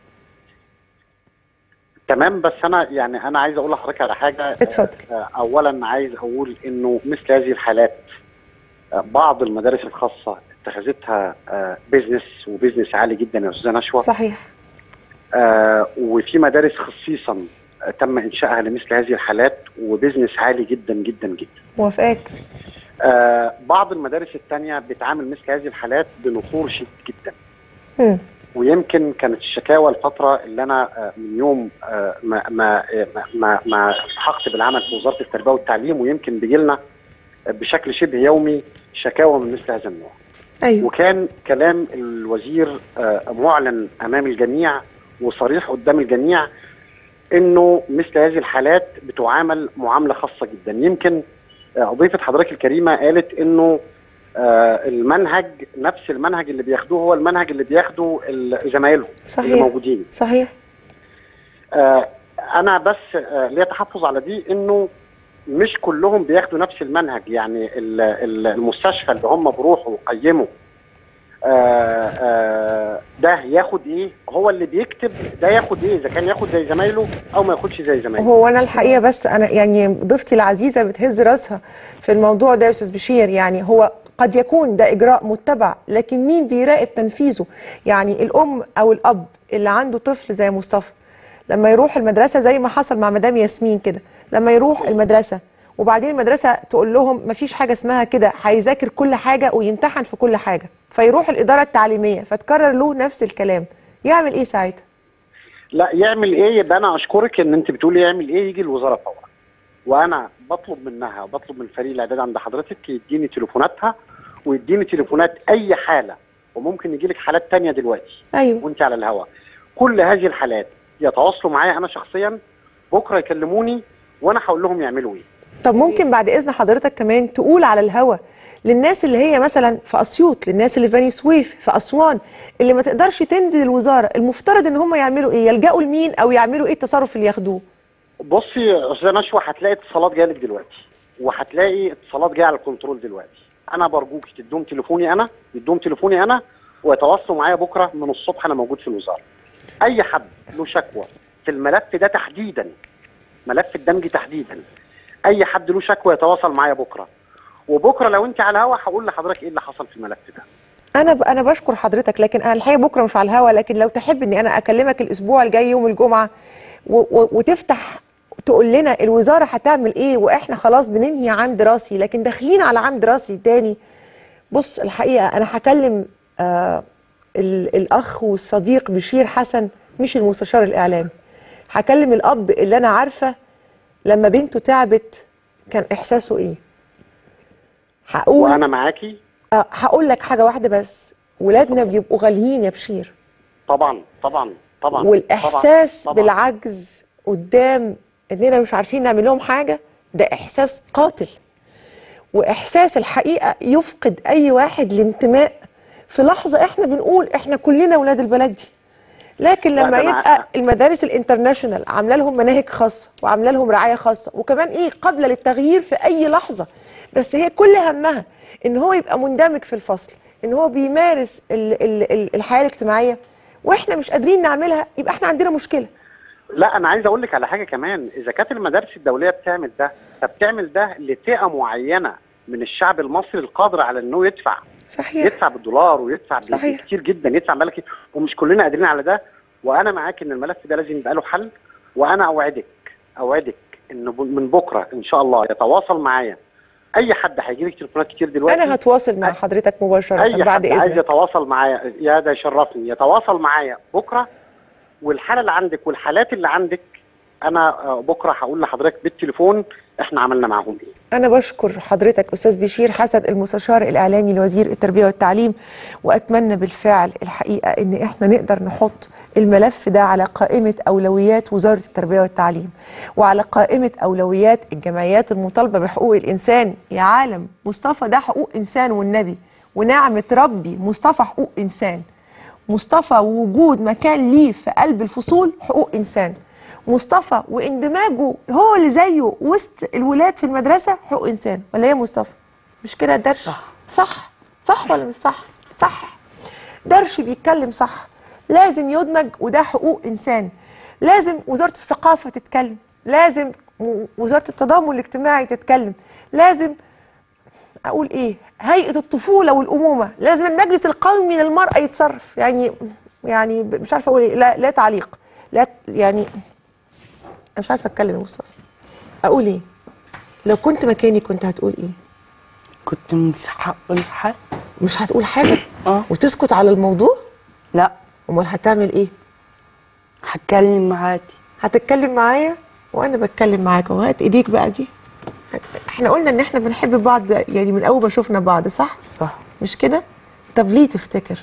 تمام بس انا يعني انا عايز اقول لحضرتك على حاجه اتفضل آه، اولا عايز اقول انه مثل هذه الحالات آه، بعض المدارس الخاصه اتخذتها آه، بيزنس وبيزنس عالي جدا يا استاذه نشوى صحيح آه، وفي مدارس خصيصا آه، تم انشائها لمثل هذه الحالات وبيزنس عالي جدا جدا جدا موافقاك آه، بعض المدارس الثانيه بتعامل مثل هذه الحالات بنفور شديد جدا مم. ويمكن كانت الشكاوى الفترة اللي أنا آه، من يوم آه، ما ما ما- ما ما التحقت بالعمل في وزارة التربية والتعليم ويمكن بيجي لنا بشكل شبه يومي شكاوى من مثل هذا النوع. ايوه وكان كلام الوزير آه، معلن أمام الجميع وصريح قدام الجميع إنه مثل هذه الحالات بتعامل معاملة خاصة جدا يمكن آه، ضيفة حضرتك الكريمة قالت إنه آه، المنهج نفس المنهج اللي بياخدوه هو المنهج اللي بياخده ال- زمايلهم صحيح. اللي موجودين صحيح آه، انا بس آه، ليا تحفظ على دي انه مش كلهم بياخدوا نفس المنهج يعني ال- ال- المستشفى اللي هم بيروحوا ويقيموا آه، آه، ده ياخد ايه هو اللي بيكتب ده ياخد ايه اذا كان ياخد زي زمايله او ما ياخدش زي زمايله هو انا الحقيقه بس انا يعني ضيفتي العزيزه بتهز راسها في الموضوع ده يا استاذ بشير يعني هو قد يكون ده اجراء متبع لكن مين بيراقب تنفيذه يعني الام او الاب اللي عنده طفل زي مصطفى لما يروح المدرسه زي ما حصل مع مدام ياسمين كده لما يروح المدرسه وبعدين المدرسه تقول لهم مفيش حاجه اسمها كده هيذاكر كل حاجه ويمتحن في كل حاجه فيروح الاداره التعليميه فتكرر له نفس الكلام يعمل ايه ساعتها لا يعمل ايه يبقى انا اشكرك ان انت بتقولي يعمل ايه يجي الوزاره فورا وانا بطلب منها وبطلب من فريق الاعداد عند حضرتك يديني تليفوناتها ويديني تليفونات اي حاله وممكن يجي لك حالات تانية دلوقتي ايوه وانت على الهواء كل هذه الحالات يتواصلوا معايا انا شخصيا بكره يكلموني وانا هقول لهم يعملوا ايه طب ممكن بعد اذن حضرتك كمان تقول على الهوا للناس اللي هي مثلا في اسيوط للناس اللي في بني سويف في اسوان اللي ما تقدرش تنزل الوزاره المفترض ان هم يعملوا ايه يلجأوا لمين او يعملوا ايه التصرف اللي ياخدوه بصي يا استاذه نشوى هتلاقي اتصالات جايه لك دلوقتي وهتلاقي اتصالات جايه على الكنترول دلوقتي انا برجوك تدوم تليفوني انا يدوم تليفوني انا ويتواصلوا معايا بكره من الصبح انا موجود في الوزاره اي حد له شكوى في الملف ده تحديدا ملف الدمج تحديدا اي حد له شكوى يتواصل معايا بكره وبكره لو انت على الهوا هقول لحضرتك ايه اللي حصل في الملف ده انا ب... انا بشكر حضرتك لكن انا الحقيقه بكره مش على الهوا لكن لو تحب اني انا اكلمك الاسبوع الجاي يوم الجمعه و... و... وتفتح تقول لنا الوزاره هتعمل ايه واحنا خلاص بننهي عام دراسي لكن داخلين على عام دراسي تاني بص الحقيقه انا هكلم آه ال- الاخ والصديق بشير حسن مش المستشار الاعلامي هكلم الاب اللي انا عارفه لما بنته تعبت كان احساسه ايه هقول وانا معاكي آه، هقول لك حاجه واحده بس ولادنا بيبقوا غاليين يا بشير طبعا طبعا طبعا والاحساس طبعا. طبعا. بالعجز قدام اننا مش عارفين نعمل لهم حاجه ده احساس قاتل واحساس الحقيقه يفقد اي واحد الانتماء في لحظه احنا بنقول احنا كلنا ولاد البلد دي لكن لا، لما ده أنا- يبقى المدارس الانترناشونال عامله لهم مناهج خاصه وعامله لهم رعايه خاصه وكمان ايه قابله للتغيير في اي لحظه بس هي كل همها ان هو يبقى مندمج في الفصل ان هو بيمارس ال ال ال الحياه الاجتماعيه واحنا مش قادرين نعملها يبقى احنا عندنا مشكله لا انا عايز اقول لك على حاجه كمان اذا كانت المدارس الدوليه بتعمل ده فبتعمل ده لفئه معينه من الشعب المصري القادر على انه يدفع صحيح يدفع بالدولار ويدفع صحيح. كتير جدا يدفع مبالغ كتير ومش كلنا قادرين على ده وانا معاك ان الملف ده لازم يبقى له حل وانا اوعدك اوعدك ان ب- من بكره ان شاء الله يتواصل معايا اي حد هيجي لك تليفونات كتير دلوقتي انا هتواصل مع حضرتك مباشره اي بعد حد عايز اذنك يتواصل معايا يا ده يشرفني يتواصل معايا بكره والحاله اللي عندك والحالات اللي عندك انا آه، بكره هقول لحضرتك بالتليفون احنا عملنا معاهم ايه أنا بشكر حضرتك أستاذ بشير حسن المستشار الإعلامي لوزير التربية والتعليم وأتمنى بالفعل الحقيقة إن إحنا نقدر نحط الملف ده على قائمة أولويات وزارة التربية والتعليم وعلى قائمة أولويات الجمعيات المطالبة بحقوق الإنسان يا عالم مصطفى ده حقوق إنسان والنبي ونعمة ربي مصطفى حقوق إنسان مصطفى وجود مكان ليه في قلب الفصول حقوق إنسان مصطفى واندماجه هو اللي زيه وسط الولاد في المدرسه حقوق انسان ولا ايه يا مصطفى مش كده درش صح صح صح ولا مش صح صح درش بيتكلم صح لازم يدمج وده حقوق انسان لازم وزاره الثقافه تتكلم لازم و- وزاره التضامن الاجتماعي تتكلم لازم اقول ايه هيئه الطفوله والامومه لازم المجلس القومي للمراه يتصرف يعني يعني ب- مش عارفه اقول ايه لا لا تعليق لا يعني انا مش عارفه اتكلم يا مصطفى اقول ايه لو كنت مكاني كنت هتقول ايه كنت مش هقول حاجة مش هتقول حاجه اه وتسكت على الموضوع لا امال هتعمل ايه هتكلم معاكي هتتكلم معايا وانا بتكلم معاك وهات ايديك بقى دي احنا قلنا ان احنا بنحب بعض يعني من اول ما شفنا بعض صح صح مش كده طب ليه تفتكر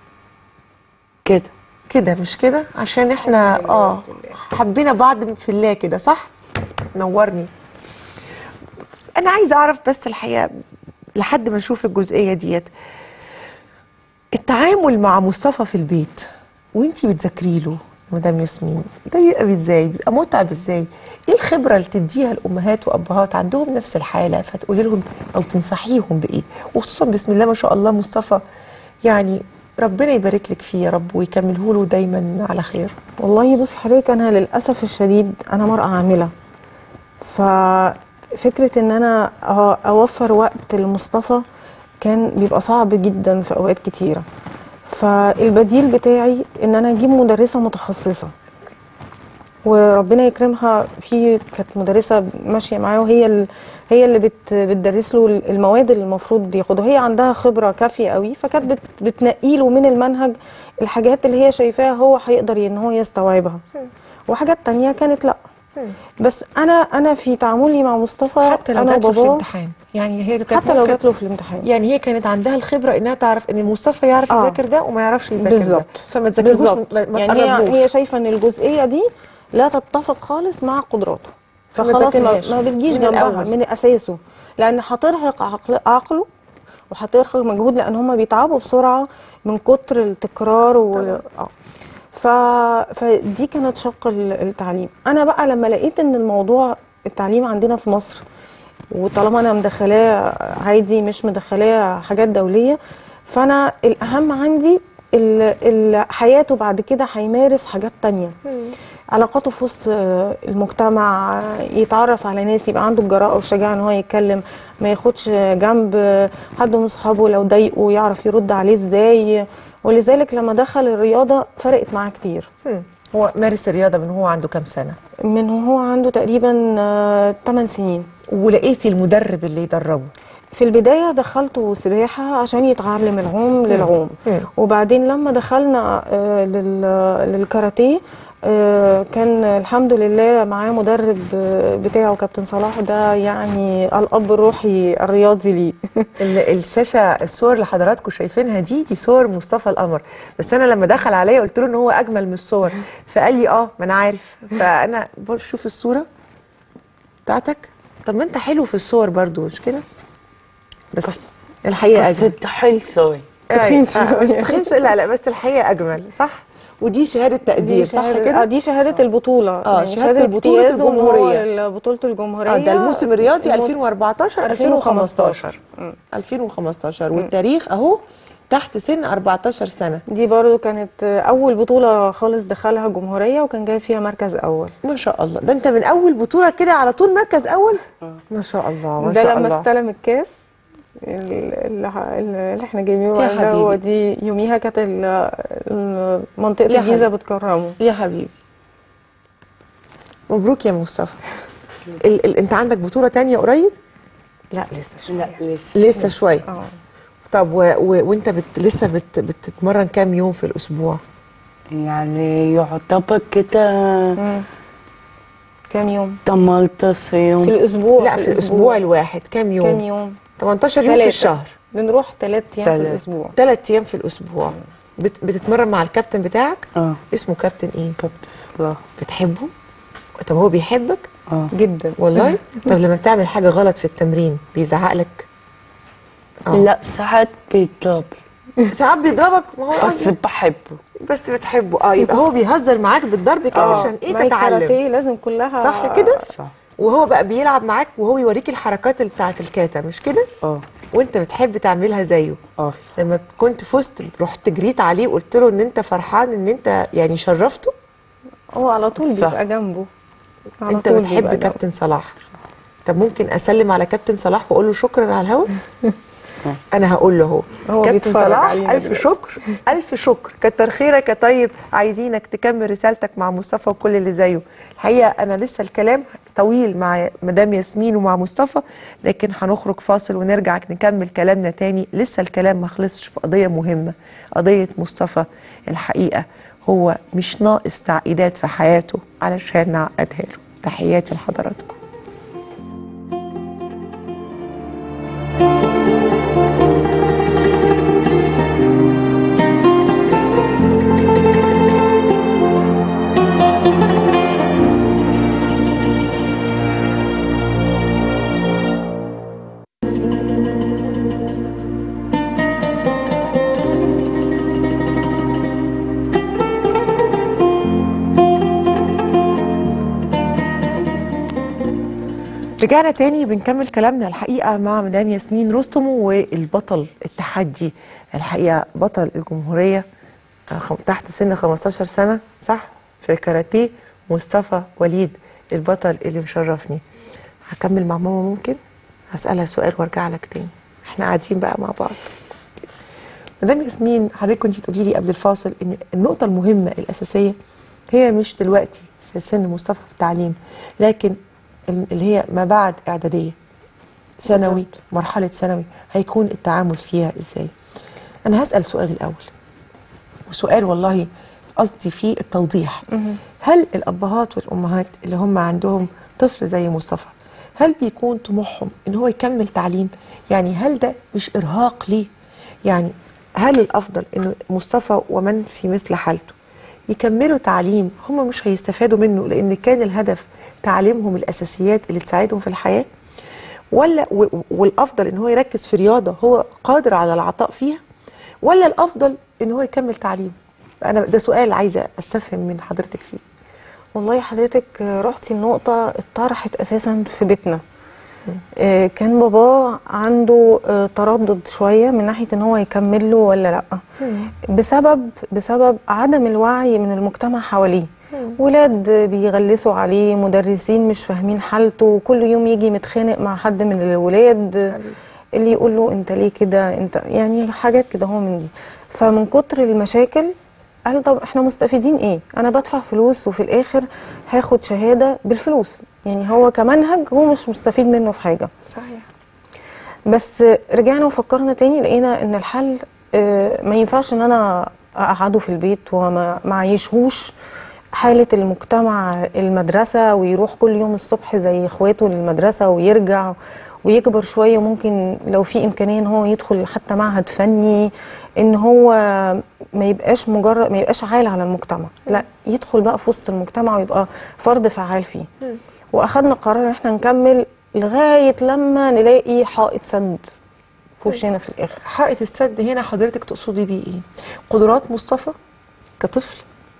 كده كده مش كده عشان احنا اه حبينا بعض في الله كده صح نورني انا عايزه اعرف بس الحقيقه لحد ما نشوف الجزئيه ديت التعامل مع مصطفى في البيت وانتي بتذاكري له مدام ياسمين ده بيبقى ازاي بيبقى متعب ازاي ايه الخبره اللي تديها الامهات وابهات عندهم نفس الحاله فتقولي لهم او تنصحيهم بايه وخصوصا بسم الله ما شاء الله مصطفى يعني ربنا يبارك لك فيه يا رب ويكمله له دايما على خير والله بص حضرتك انا للاسف الشديد انا مرأة عامله ففكره ان انا أه- اوفر وقت لمصطفى كان بيبقى صعب جدا في اوقات كتيره فالبديل بتاعي ان انا اجيب مدرسه متخصصه وربنا يكرمها في كانت مدرسه ماشيه معاه وهي ال... هي اللي بت... بتدرس له المواد اللي المفروض ياخدها هي عندها خبره كافيه قوي فكانت بت... بتنقي له من المنهج الحاجات اللي هي شايفاها هو هيقدر ان هو يستوعبها وحاجات تانية كانت لا بس انا انا في تعاملي مع مصطفى حتى لو انا جات له في وباباه الامتحان يعني هي كانت حتى لو ممكن- جات له في الامتحان يعني هي كانت عندها الخبره انها تعرف ان مصطفى يعرف آه. يذاكر ده وما يعرفش يذاكر ده بالظبط فما تذاكرهوش بالظبط. ما ما يعني هي, تقربلوش. هي شايفه ان الجزئيه دي لا تتفق خالص مع قدراته فما فخلاص ما, تذاكرهاش ما بتجيش من جنبها الأول. من اساسه لان هترهق عقل عقله وهترهق مجهود لان هم بيتعبوا بسرعه من كتر التكرار و... آه. ف... فدي كانت شق ال- التعليم انا بقى لما لقيت ان الموضوع التعليم عندنا في مصر وطالما انا مدخلاه عادي مش مدخلاه حاجات دوليه فانا الاهم عندي ال- ال- حياته بعد كده هيمارس حاجات تانية علاقاته في وسط آه، المجتمع آه، يتعرف على ناس يبقى عنده الجراءة والشجاعة ان هو يتكلم ما ياخدش جنب آه، حد من صحابه لو ضايقه يعرف يرد عليه ازاي ولذلك لما دخل الرياضة فرقت معاه كتير هم. هو مارس الرياضه من هو عنده كام سنه من وهو عنده تقريبا 8 سنين ولقيتي المدرب اللي يدربه في البداية دخلته سباحة عشان يتعلم العوم للعوم وبعدين لما دخلنا آه، لل- للكاراتيه آه، كان الحمد لله معاه مدرب آه، بتاعه كابتن صلاح ده يعني الأب الروحي الرياضي ليه ال- الشاشه الصور اللي حضراتكم شايفينها دي دي صور مصطفى القمر بس انا لما دخل عليا قلت له ان هو اجمل من الصور فقال لي اه ما انا عارف فانا بقول شوف الصوره بتاعتك طب ما انت حلو في الصور برضو مش كده بس الحقيقه بس اجمل التخين شوي تخين شويه تخين شويه لا لا بس الحقيقه اجمل صح ودي شهاده تقدير صح شهادة- كده آه، دي شهادة البطولة اه شهاده البطوله امتياز وإن هو الجمهوريه بطولة الجمهورية اه ده الموسم الرياضي الموسم- 2014 2015 2015 والتاريخ اهو تحت سن 14 سنه دي برضو كانت أول بطولة خالص دخلها جمهورية وكان جاي فيها مركز أول ما شاء الله ده انت من اول بطوله كده على طول مركز اول ما شاء الله ما ده شاء لما الله استلم الكاس ال- اللي, اللي احنا جايبينه يا بعد ده، هو حبيبي. دي يوميها كانت ال- ال- منطقة يا الجيزة حبيبي. بتكرمه يا حبيبي مبروك يا مصطفى ال ال انت عندك بطوله تانية قريب لا لسه شوية لا لسه لسه شويه اه طب و و وانت بت لسه بت بتتمرن كام يوم في الاسبوع يعني يعتبر كده كام يوم 18 يوم في الأسبوع لا في الاسبوع الواحد كام يوم كام يوم 18 يوم في ثلاثة. الشهر بنروح ثلاث أيام في تلات. الأسبوع ثلاث ايام في الاسبوع بت بتتمرن مع الكابتن بتاعك اه اسمه كابتن ايه كابتن صلاح بتحبه طب هو بيحبك اه جدا والله طب لما بتعمل حاجه غلط في التمرين بيزعق لك آه. لا ساعات بيضرب ساعات بيضربك ما هو بس بحبه بس بتحبه اه يبقى هو بيهزر معاك بالضرب كده آه، عشان ايه ما تتعلم الكاراتيه لازم كلها صح كده صح وهو بقى بيلعب معاك وهو يوريك الحركات اللي بتاعت الكاتا مش كده اه وانت بتحب تعملها زيه اه لما كنت فزت رحت جريت عليه وقلت له ان انت فرحان ان انت يعني شرفته هو على طول صح. بيبقى جنبه على انت طول بتحب بيبقى جنبه. كابتن صلاح طب ممكن اسلم على كابتن صلاح واقول له شكرا على الهوا انا هقول له هو هو كابتن بيتفرج صلاح علينا الف دلوقتي. شكر الف شكر كتر خيرك يا طيب عايزينك تكمل رسالتك مع مصطفى وكل اللي زيه الحقيقه انا لسه الكلام طويل مع مدام ياسمين ومع مصطفى لكن هنخرج فاصل ونرجع نكمل كلامنا تاني لسه الكلام ما خلصش في قضيه مهمه قضيه مصطفى الحقيقه هو مش ناقص تعقيدات في حياته علشان نعقدها له تحياتي لحضراتكم رجعنا تاني بنكمل كلامنا الحقيقة مع مدام ياسمين رستم والبطل التحدي الحقيقة بطل الجمهورية آه، خم- تحت سن 15 سنة صح في الكاراتيه مصطفى وليد البطل اللي مشرفني هكمل مع ماما ممكن هسألها سؤال وارجع لك تاني احنا قاعدين بقى مع بعض مدام ياسمين حضرتك كنت تقولي لي قبل الفاصل ان النقطة المهمة الأساسية هي مش دلوقتي في سن مصطفى في التعليم لكن ال- اللي هي ما بعد إعدادية ثانوي مرحلة ثانوي هيكون التعامل فيها ازاي أنا هسأل سؤال الأول وسؤال والله قصدي فيه التوضيح هل الأبهات والأمهات اللي هم عندهم طفل زي مصطفى هل بيكون طموحهم ان هو يكمل تعليم يعني هل ده مش ارهاق ليه يعني هل الافضل ان مصطفى ومن في مثل حالته يكملوا تعليم هم مش هيستفادوا منه لان كان الهدف تعليمهم الاساسيات اللي تساعدهم في الحياه ولا و- والافضل ان هو يركز في رياضه هو قادر على العطاء فيها ولا الافضل ان هو يكمل تعليم انا ده سؤال عايزه استفهم من حضرتك فيه والله حضرتك رحتي النقطة اتطرحت أساسا في بيتنا آه، كان بابا عنده آه، تردد شوية من ناحية ان هو يكمل له ولا لا بسبب بسبب عدم الوعي من المجتمع حواليه ولاد بيغلسوا عليه مدرسين مش فاهمين حالته كل يوم يجي متخانق مع حد من الولاد اللي يقول له انت ليه كده انت يعني حاجات كده هو من دي فمن كتر المشاكل قال طب احنا مستفيدين ايه انا بدفع فلوس وفي الاخر هاخد شهاده بالفلوس يعني هو كمنهج هو مش مستفيد منه في حاجه صحيح بس رجعنا وفكرنا تاني لقينا ان الحل آه، ما ينفعش ان انا اقعده في البيت وما ما اعيشهوش حالة المجتمع المدرسة ويروح كل يوم الصبح زي اخواته للمدرسة ويرجع ويكبر شوية ممكن لو في إمكانية إن هو يدخل حتى معهد فني إن هو ما يبقاش مجرد ما يبقاش عال على المجتمع لا يدخل بقى في وسط المجتمع ويبقى فرد فعال فيه واخدنا قرار ان احنا نكمل لغايه لما نلاقي حائط سد في وشنا في الاخر حائط السد هنا حضرتك تقصدي بيه ايه قدرات مصطفى كطفل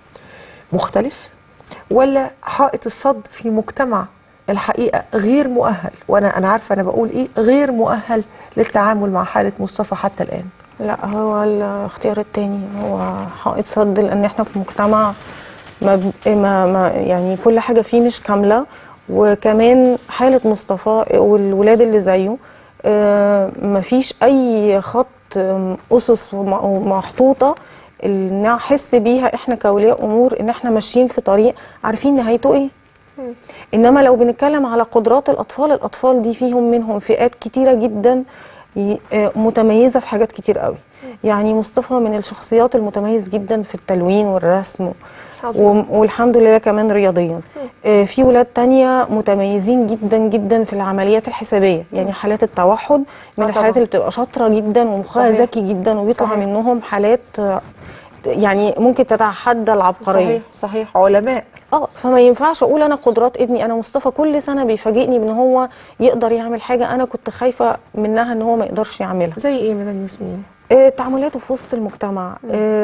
مختلف ولا حائط الصد في مجتمع الحقيقه غير مؤهل وانا انا عارفه انا بقول ايه غير مؤهل للتعامل مع حاله مصطفى حتى الان لا هو الاختيار التاني هو حائط صد لان احنا في مجتمع ما, ب- ما, ما يعني كل حاجه فيه مش كامله وكمان حاله مصطفى والولاد اللي زيه آه، مفيش اي خط آم، اسس وم- محطوطه اللي نحس بيها احنا كاولياء امور ان احنا ماشيين في طريق عارفين نهايته ايه انما لو بنتكلم على قدرات الاطفال الاطفال دي فيهم منهم فئات كتيره جدا ي- آه، متميزه في حاجات كتير قوي يعني مصطفى من الشخصيات المتميز جدا في التلوين والرسم عظيم. وم- والحمد لله كمان رياضيا آه، في ولاد تانية متميزين جدا جدا في العمليات الحسابية يعني حالات التوحد من آه الحالات طبعاً. اللي بتبقى شاطرة جدا ومخها صحيح. ذكي جدا وبيطلع صحيح. منهم حالات آه، يعني ممكن تتحدى العبقرية صحيح صحيح علماء اه فما ينفعش اقول انا قدرات ابني انا مصطفى كل سنه بيفاجئني بان هو يقدر يعمل حاجه انا كنت خايفه منها ان هو ما يقدرش يعملها زي ايه مدام ياسمين آه، تعاملاته في وسط المجتمع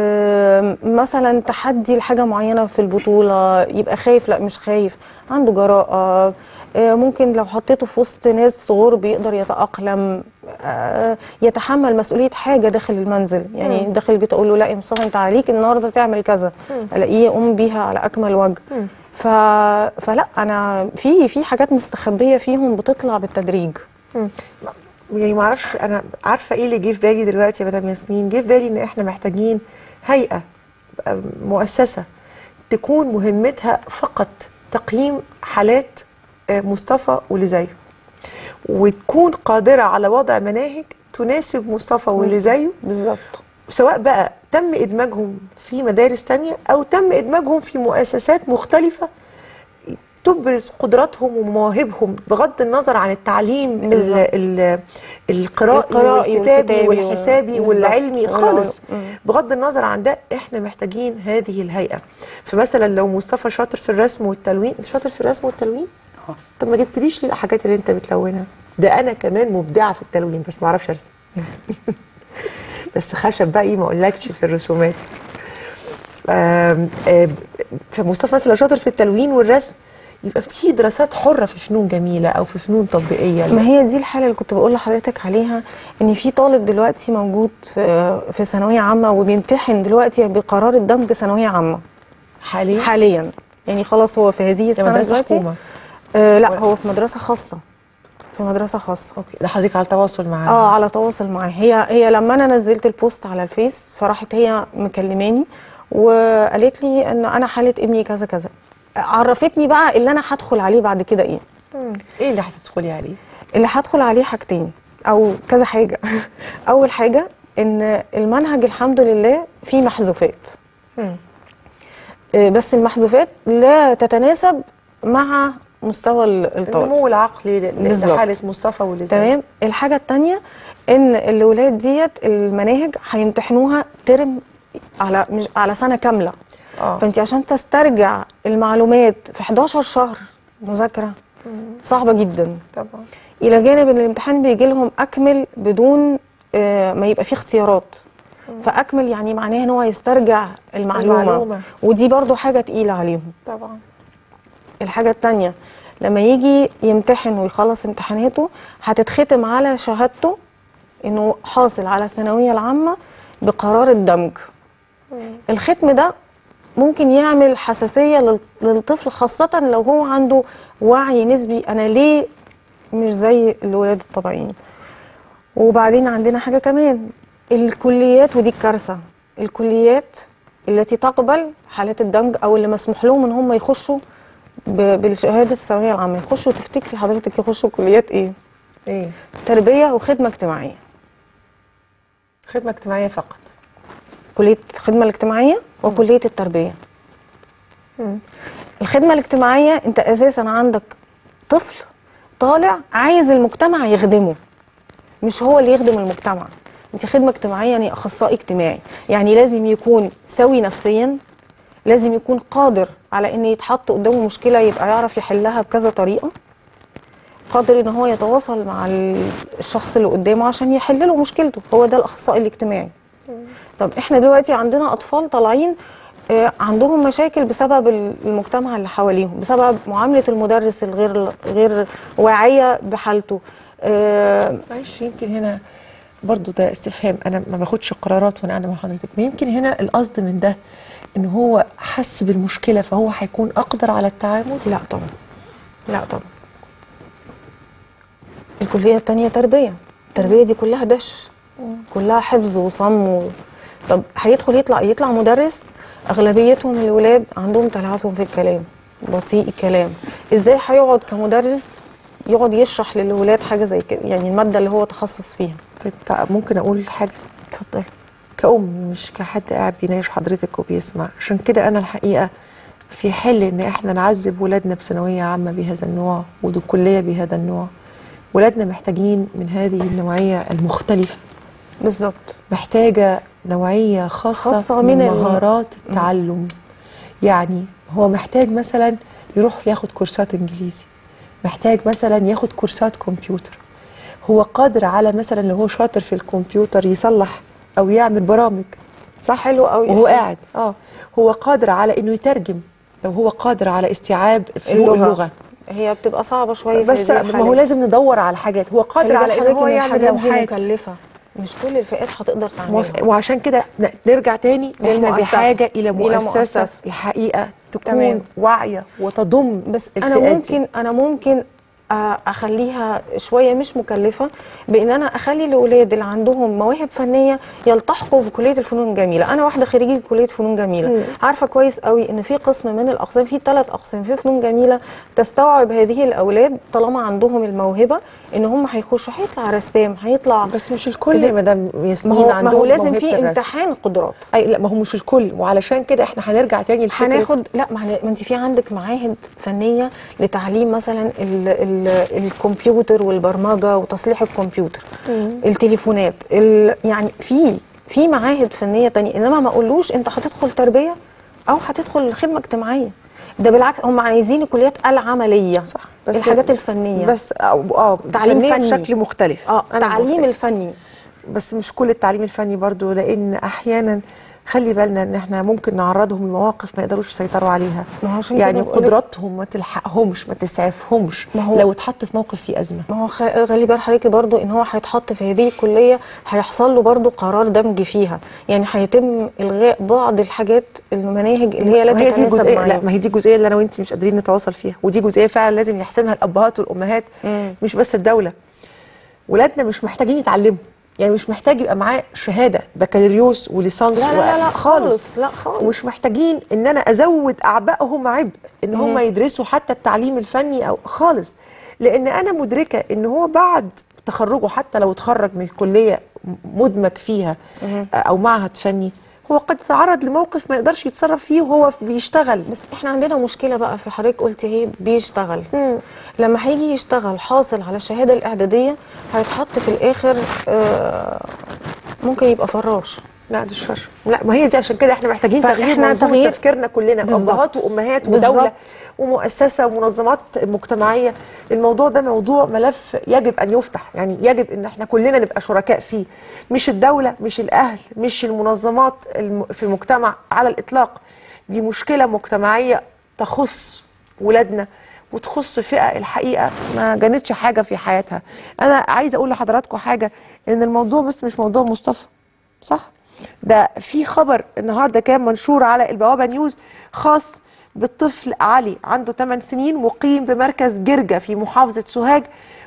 آه، مثلا تحدي لحاجه معينه في البطوله يبقى خايف لا مش خايف عنده جراءه آه، ممكن لو حطيته في وسط ناس صغار بيقدر يتاقلم آه، يتحمل مسؤوليه حاجه داخل المنزل يعني مم. داخل البيت اقول له لا يا مصطفى انت عليك النهارده تعمل كذا مم. الاقيه يقوم بيها على اكمل وجه مم. ف... فلا انا في في حاجات مستخبيه فيهم بتطلع بالتدريج مم. يعني ما اعرفش انا عارفه ايه اللي جه في بالي دلوقتي يا مدام ياسمين جه في بالي ان احنا محتاجين هيئه آه، مؤسسه تكون مهمتها فقط تقييم حالات آه، مصطفى واللي زيه وتكون قادره على وضع مناهج تناسب مصطفى واللي زيه بالظبط سواء بقى تم ادماجهم في مدارس تانية او تم ادماجهم في مؤسسات مختلفه تبرز قدراتهم ومواهبهم بغض النظر عن التعليم ال- بالظبط. ال- القرائي القرائي والكتابي والكتابي والحسابي بالظبط. والعلمي والعلم. خالص مم. بغض النظر عن ده احنا محتاجين هذه الهيئه فمثلا لو مصطفى شاطر في الرسم والتلوين انت شاطر في الرسم والتلوين طب ما جبتليش ليه الحاجات اللي انت بتلونها ده انا كمان مبدعه في التلوين بس ما اعرفش ارسم بس خشب بقى ايه ما اقولكش في الرسومات آم، آم، فمصطفى مثلا لو شاطر في التلوين والرسم يبقى في دراسات حره في فنون جميله او في فنون تطبيقيه ما هي دي الحاله اللي كنت بقول لحضرتك عليها ان في طالب دلوقتي موجود في في ثانويه عامه وبيمتحن دلوقتي بقرار الدمج ثانويه عامه حاليا حاليا يعني خلاص هو في هذه يا السنه مدرسه دلوقتي حكومه آه لا هو في مدرسه خاصه في مدرسه خاصه اوكي ده حضرتك على تواصل معاه اه على تواصل معاه هي هي لما انا نزلت البوست على الفيس فراحت هي مكلماني وقالت لي ان انا حاله ابني كذا كذا عرفتني بقى اللي انا هدخل عليه بعد كده ايه مم. ايه اللي هتدخلي عليه اللي هدخل عليه حاجتين او كذا حاجه اول حاجه ان المنهج الحمد لله فيه محذوفات مم. آه، بس المحذوفات لا تتناسب مع مستوى ال- الطالب النمو العقلي ل- بالظبط. لحاله مصطفى واللي زيه. تمام الحاجه الثانيه ان الاولاد ديت المناهج هيمتحنوها ترم على مش على سنه كامله اه فانت عشان تسترجع المعلومات في 11 شهر مذاكره صعبه جدا طبعا الى جانب ان الامتحان بيجي لهم اكمل بدون آه، ما يبقى فيه اختيارات فاكمل يعني معناه ان هو يسترجع المعلومه, المعلومة. ودي برضو حاجه تقيله عليهم طبعا الحاجة التانية لما يجي يمتحن ويخلص امتحاناته هتتختم على شهادته انه حاصل على الثانوية العامة بقرار الدمج الختم ده ممكن يعمل حساسية لل- للطفل خاصة لو هو عنده وعي نسبي انا ليه مش زي الولاد الطبيعيين وبعدين عندنا حاجة كمان الكليات ودي الكارثة الكليات التي تقبل حالات الدمج او اللي مسموح لهم ان هم يخشوا ب- بالشهاده الثانويه العامه يخشوا تفتكري حضرتك يخشوا كليات ايه ايه تربيه وخدمه اجتماعيه خدمه اجتماعيه فقط كليه الخدمه الاجتماعيه وكليه التربيه مم. الخدمه الاجتماعيه انت اساسا عندك طفل طالع عايز المجتمع يخدمه مش هو اللي يخدم المجتمع انت خدمه اجتماعيه يعني اخصائي اجتماعي يعني لازم يكون سوي نفسيا لازم يكون قادر على ان يتحط قدامه مشكله يبقى يعرف يحلها بكذا طريقه قادر ان هو يتواصل مع ال- الشخص اللي قدامه عشان يحل له مشكلته هو ده الاخصائي الاجتماعي طب احنا دلوقتي عندنا اطفال طالعين آه، عندهم مشاكل بسبب ال- المجتمع اللي حواليهم بسبب معامله المدرس الغير غير واعيه بحالته آه، معلش يمكن هنا برضو ده استفهام انا ما باخدش قرارات وانا قاعده مع حضرتك ما يمكن هنا القصد من ده ان هو حس بالمشكله فهو هيكون اقدر على التعامل لا طبعا لا طبعا الكليه التانية تربيه التربيه دي كلها دش كلها حفظ وصم و... طب هيدخل يطلع يطلع مدرس اغلبيتهم الولاد عندهم تلعثم في الكلام بطيء الكلام ازاي هيقعد كمدرس يقعد يشرح للولاد حاجه زي كده يعني الماده اللي هو تخصص فيها طيب تع- ممكن اقول حاجه اتفضلي كأم مش كحد قاعد بيناقش حضرتك وبيسمع عشان كده انا الحقيقه في حل ان احنا نعذب ولادنا بثانويه عامه بهذا النوع وكليه بهذا النوع ولادنا محتاجين من هذه النوعيه المختلفه بالظبط محتاجه نوعيه خاصه, خاصة من, من ال- مهارات التعلم يعني هو محتاج مثلا يروح ياخد كورسات انجليزي محتاج مثلا ياخد كورسات كمبيوتر هو قادر على مثلا لو هو شاطر في الكمبيوتر يصلح او يعمل برامج صح حلو قوي وهو قاعد اه هو قادر على انه يترجم لو هو قادر على استيعاب فروق اللغه, اللغة. هي بتبقى صعبه شويه في بس هذه ما هو الحالات. لازم ندور على حاجات هو قادر خلي على بالك ان هو إن يعمل الحاجات دي لوحات مكلفه مش كل الفئات هتقدر موافق. تعملها وعشان كده ن- نرجع تاني احنا للمؤسسة. بحاجه الى إلى مؤسسه, مؤسسة. الحقيقه تكون تمام. واعيه وتضم بس انا الفئات دي. ممكن انا ممكن آه، اخليها شويه مش مكلفه بان انا اخلي الاولاد اللي عندهم مواهب فنيه يلتحقوا بكليه الفنون الجميله انا واحده خريجه كليه فنون جميله مم. عارفه كويس قوي ان في قسم من الاقسام في ثلاث اقسام في فنون جميله تستوعب هذه الاولاد طالما عندهم الموهبه ان هم هيخشوا هيطلع رسام هيطلع بس مش الكل يا مدام ما ياسمين هو, ما عندهم هو لازم موهبة في الرسم. امتحان قدرات اي لا ما هو مش الكل وعلشان كده احنا هنرجع تاني لفكره هناخد لا ما, هن- ما انت في عندك معاهد فنيه لتعليم مثلا ال ال الكمبيوتر والبرمجه وتصليح الكمبيوتر التليفونات ال يعني في في معاهد فنيه تانية انما ما اقولوش انت هتدخل تربيه او هتدخل خدمه اجتماعيه ده بالعكس هم عايزين الكليات العمليه صح بس- الحاجات الفنيه بس اه اه تعليم فنية فني. بشكل مختلف اه أنا تعليم موافقة. الفني بس مش كل التعليم الفني برضو لان احيانا خلي بالنا ان احنا ممكن نعرضهم لمواقف ما يقدروش يسيطروا عليها ما هو عشان يعني كده بقولك- قدراتهم ما تلحقهمش ما تسعفهمش ما هو- لو اتحط في موقف فيه ازمه ما هو خ- خلي بال حضرتك برضو ان هو هيتحط في هذه الكليه هيحصل له برضو قرار دمج فيها يعني هيتم الغاء بعض الحاجات المناهج اللي هي لا ما هي دي تتناسب جزئيه لا معايا ما هي دي الجزئيه اللي انا وانت مش قادرين نتواصل فيها ودي جزئيه فعلا لازم يحسمها الابهات والامهات مم. مش بس الدوله ولادنا مش محتاجين يتعلموا يعني مش محتاج يبقى معاه شهاده بكالوريوس وليسانس لا لا لا, لا و- خالص لا خالص ومش محتاجين ان انا ازود اعبائهم عبء ان هم مم. يدرسوا حتى التعليم الفني او خالص لان انا مدركه ان هو بعد تخرجه حتى لو اتخرج من كليه مدمج فيها مم. او معهد فني هو قد يتعرض لموقف ما يقدرش يتصرف فيه وهو بيشتغل بس احنا عندنا مشكله بقى في حضرتك قلت ايه بيشتغل مم. لما هيجي يشتغل حاصل على الشهاده الاعداديه هيتحط في الاخر آه ممكن يبقى فراش بعد الشر لا ما هي دي عشان كده احنا محتاجين فإحنا تغيير منظومه تغيير- تفكيرنا كلنا بالظبط. ابهات وامهات بالظبط. ودوله ومؤسسه ومنظمات مجتمعيه الموضوع ده موضوع ملف يجب ان يفتح يعني يجب ان احنا كلنا نبقى شركاء فيه مش الدوله مش الاهل مش المنظمات الم- في المجتمع على الاطلاق دي مشكله مجتمعيه تخص ولادنا وتخص فئه الحقيقه ما جانتش حاجه في حياتها انا عايزه اقول لحضراتكم حاجه ان الموضوع بس مش موضوع مصطفى صح ده في خبر النهارده كان منشور على البوابه نيوز خاص بالطفل علي عنده 8 سنين مقيم بمركز جرجا في محافظه سوهاج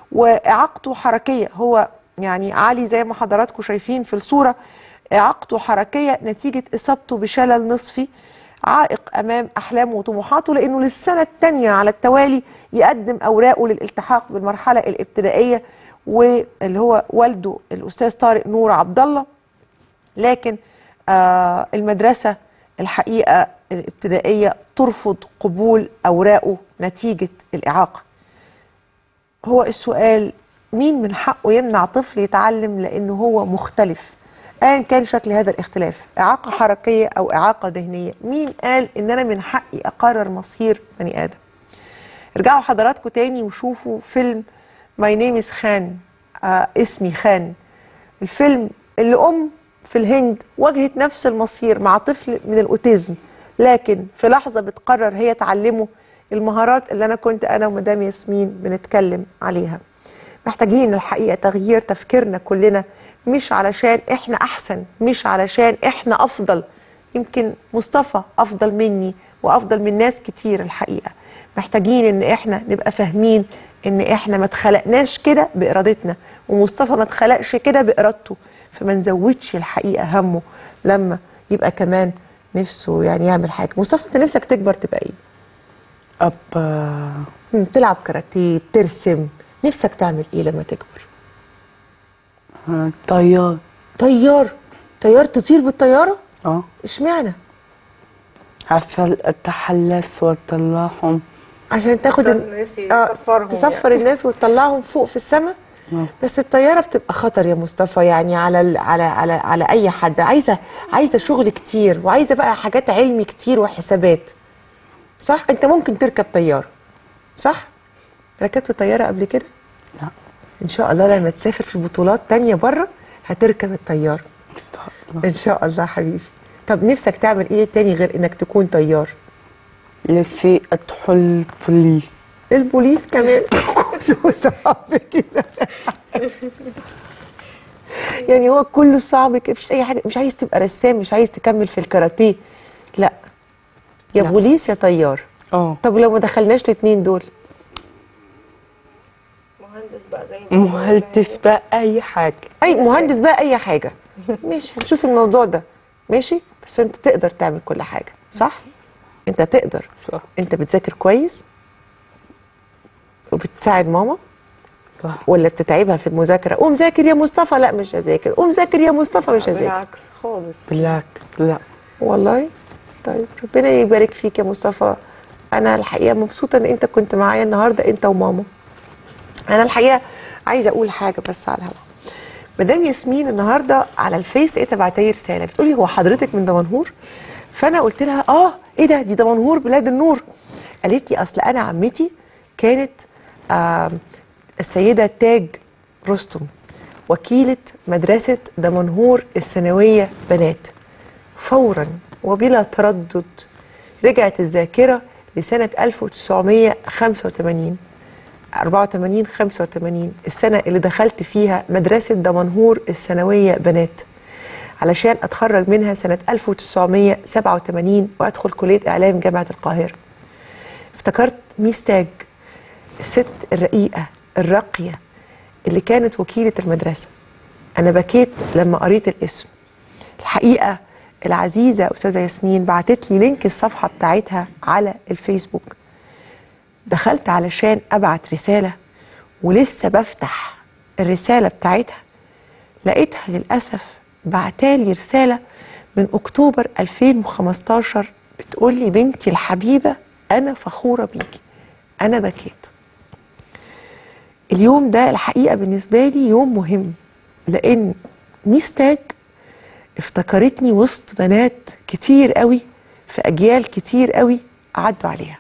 واعاقته حركيه هو يعني علي زي ما حضراتكم شايفين في الصوره اعاقته حركيه نتيجه اصابته بشلل نصفي عائق امام احلامه وطموحاته لانه للسنه الثانيه على التوالي يقدم اوراقه للالتحاق بالمرحله الابتدائيه واللي هو والده الاستاذ طارق نور عبد الله لكن آه المدرسه الحقيقه الابتدائيه ترفض قبول اوراقه نتيجه الاعاقه هو السؤال مين من حقه يمنع طفل يتعلم لانه هو مختلف ايا كان شكل هذا الاختلاف اعاقه حركيه او اعاقه ذهنيه مين قال ان انا من حقي اقرر مصير بني ادم ارجعوا حضراتكم تاني وشوفوا فيلم ماي نيم از خان آه اسمي خان الفيلم اللي ام في الهند واجهت نفس المصير مع طفل من الاوتيزم لكن في لحظه بتقرر هي تعلمه المهارات اللي انا كنت انا ومدام ياسمين بنتكلم عليها محتاجين الحقيقه تغيير تفكيرنا كلنا مش علشان احنا احسن مش علشان احنا افضل يمكن مصطفى افضل مني وافضل من ناس كتير الحقيقه محتاجين ان احنا نبقى فاهمين ان احنا ما اتخلقناش كده بارادتنا ومصطفى ما اتخلقش كده بارادته فما نزودش الحقيقه همه لما يبقى كمان نفسه يعني يعمل حاجه مصطفى انت نفسك تكبر تبقى ايه أبقى مم، تلعب كاراتيه بترسم نفسك تعمل ايه لما تكبر آه، طيار طيار طيار تطير بالطياره اه اشمعنى عشان اتحلف واطلعهم عشان تاخد ال... آه تسفر الناس وتطلعهم فوق في السماء آه. بس الطياره بتبقى خطر يا مصطفى يعني على ال... على على على اي حد عايزه عايزه شغل كتير وعايزه بقى حاجات علمي كتير وحسابات صح انت ممكن تركب طياره صح ركبت طياره قبل كده لا ان شاء الله لما تسافر في بطولات تانية بره هتركب الطياره ان شاء الله حبيبي طب نفسك تعمل ايه تاني غير انك تكون طيار نفسي ادخل بوليس البوليس كمان كله صعب كده يعني هو كله صعب كده مفيش اي حاجه مش عايز تبقى رسام مش عايز تكمل في الكاراتيه لا يا لا. بوليس يا طيار اه طب لو ما دخلناش الاثنين دول مهندس بقى زي مهندس بقى اي حاجه اي مهندس بقى اي حاجه ماشي هنشوف الموضوع ده ماشي بس انت تقدر تعمل كل حاجه صح انت تقدر صح انت بتذاكر كويس وبتساعد ماما صح ولا بتتعبها في المذاكره قوم ذاكر يا مصطفى لا مش هذاكر قوم ذاكر يا مصطفى مش هذاكر بالعكس خالص بالعكس لا والله طيب ربنا يبارك فيك يا مصطفى انا الحقيقه مبسوطه ان انت كنت معايا النهارده انت وماما انا الحقيقه عايزه اقول حاجه بس على الهوا مدام ياسمين النهارده على الفيس لقيتها بعتلي رساله بتقولي هو حضرتك من دمنهور فانا قلت لها اه ايه ده دي دمنهور بلاد النور قالت لي اصل انا عمتي كانت آه السيده تاج رستم وكيله مدرسه دمنهور الثانويه بنات فورا وبلا تردد رجعت الذاكره لسنه 1985 84 85 السنة اللي دخلت فيها مدرسة دمنهور الثانوية بنات علشان أتخرج منها سنة 1987 وأدخل كلية إعلام جامعة القاهرة افتكرت ميس تاج الست الرقيقة الراقية اللي كانت وكيلة المدرسة أنا بكيت لما قريت الاسم الحقيقة العزيزة أستاذة ياسمين بعتت لي لينك الصفحة بتاعتها على الفيسبوك دخلت علشان ابعت رساله ولسه بفتح الرساله بتاعتها لقيتها للاسف بعتالي رساله من اكتوبر 2015 بتقول لي بنتي الحبيبه انا فخوره بيكي انا بكيت اليوم ده الحقيقه بالنسبه لي يوم مهم لان ميس تاج افتكرتني وسط بنات كتير قوي في اجيال كتير قوي عدوا عليها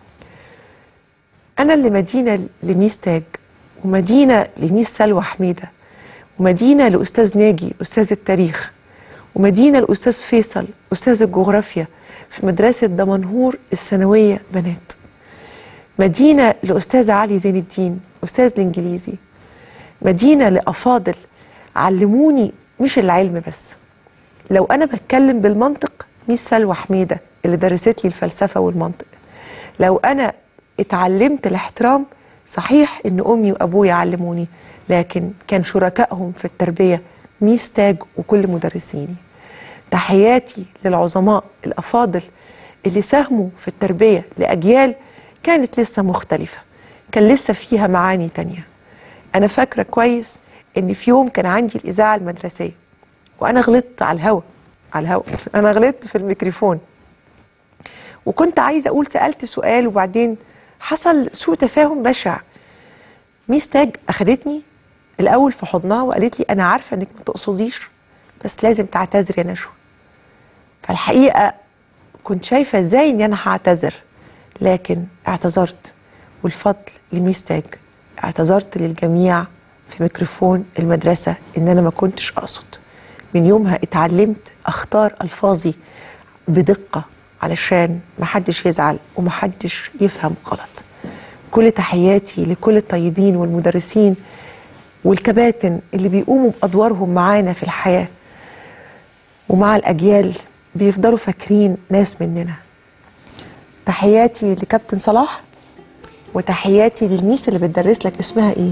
أنا اللي مدينة لميس تاج ومدينة لميس سلوى حميدة ومدينة لأستاذ ناجي أستاذ التاريخ ومدينة لأستاذ فيصل أستاذ الجغرافيا في مدرسة دمنهور الثانوية بنات مدينة لأستاذ علي زين الدين أستاذ الإنجليزي مدينة لأفاضل علموني مش العلم بس لو أنا بتكلم بالمنطق ميس سلوى حميدة اللي درست لي الفلسفة والمنطق لو أنا اتعلمت الاحترام صحيح ان امي وابويا علموني لكن كان شركائهم في التربيه ميس تاج وكل مدرسيني تحياتي للعظماء الافاضل اللي ساهموا في التربيه لاجيال كانت لسه مختلفه كان لسه فيها معاني تانية انا فاكره كويس ان في يوم كان عندي الاذاعه المدرسيه وانا غلطت على الهوا على الهوا انا غلطت في الميكروفون وكنت عايزه اقول سالت سؤال وبعدين حصل سوء تفاهم بشع ميس تاج اخدتني الاول في حضنها وقالت لي انا عارفه انك ما تقصديش بس لازم تعتذري يا نشوى فالحقيقه كنت شايفه ازاي ان انا هعتذر لكن اعتذرت والفضل لميس تاج اعتذرت للجميع في ميكروفون المدرسه ان انا ما كنتش اقصد من يومها اتعلمت اختار الفاظي بدقه علشان محدش يزعل ومحدش يفهم غلط كل تحياتي لكل الطيبين والمدرسين والكباتن اللي بيقوموا بأدوارهم معانا في الحياة ومع الأجيال بيفضلوا فاكرين ناس مننا تحياتي لكابتن صلاح وتحياتي للميس اللي بتدرس لك اسمها ايه؟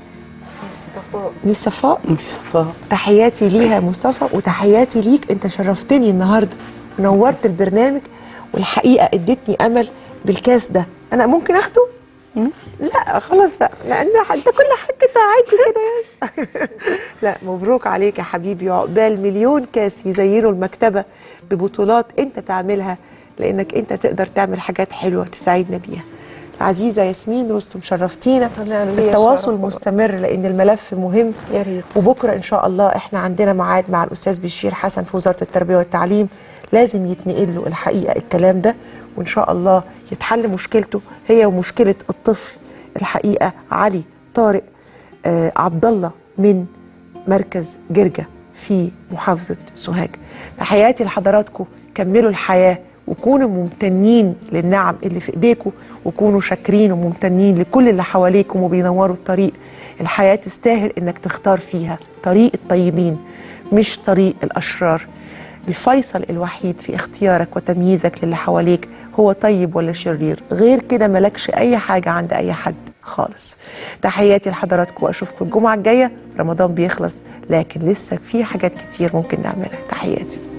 ميس صفاء مصطفى تحياتي ليها مصطفى وتحياتي ليك انت شرفتني النهارده ونورت البرنامج والحقيقه ادتني امل بالكاس ده انا ممكن اخده لا خلاص بقى لان انت كل حاجه عادي كده يعني لا مبروك عليك يا حبيبي عقبال مليون كاس يزينوا المكتبه ببطولات انت تعملها لانك انت تقدر تعمل حاجات حلوه تساعدنا بيها عزيزه ياسمين رستم شرفتينا أنا ليا التواصل شرف. مستمر لان الملف مهم يا ريت وبكره ان شاء الله احنا عندنا ميعاد مع الاستاذ بشير حسن في وزاره التربيه والتعليم لازم يتنقل له الحقيقه الكلام ده وان شاء الله يتحل مشكلته هي ومشكله الطفل الحقيقه علي طارق آه عبد الله من مركز جرجا في محافظه سوهاج تحياتي لحضراتكم كملوا الحياه وكونوا ممتنين للنعم اللي في ايديكم وكونوا شاكرين وممتنين لكل اللي حواليكم وبينوروا الطريق الحياه تستاهل انك تختار فيها طريق الطيبين مش طريق الاشرار الفيصل الوحيد في اختيارك وتمييزك للي حواليك هو طيب ولا شرير غير كده ملكش اي حاجه عند اي حد خالص تحياتي لحضراتكم واشوفكم الجمعه الجايه رمضان بيخلص لكن لسه في حاجات كتير ممكن نعملها تحياتي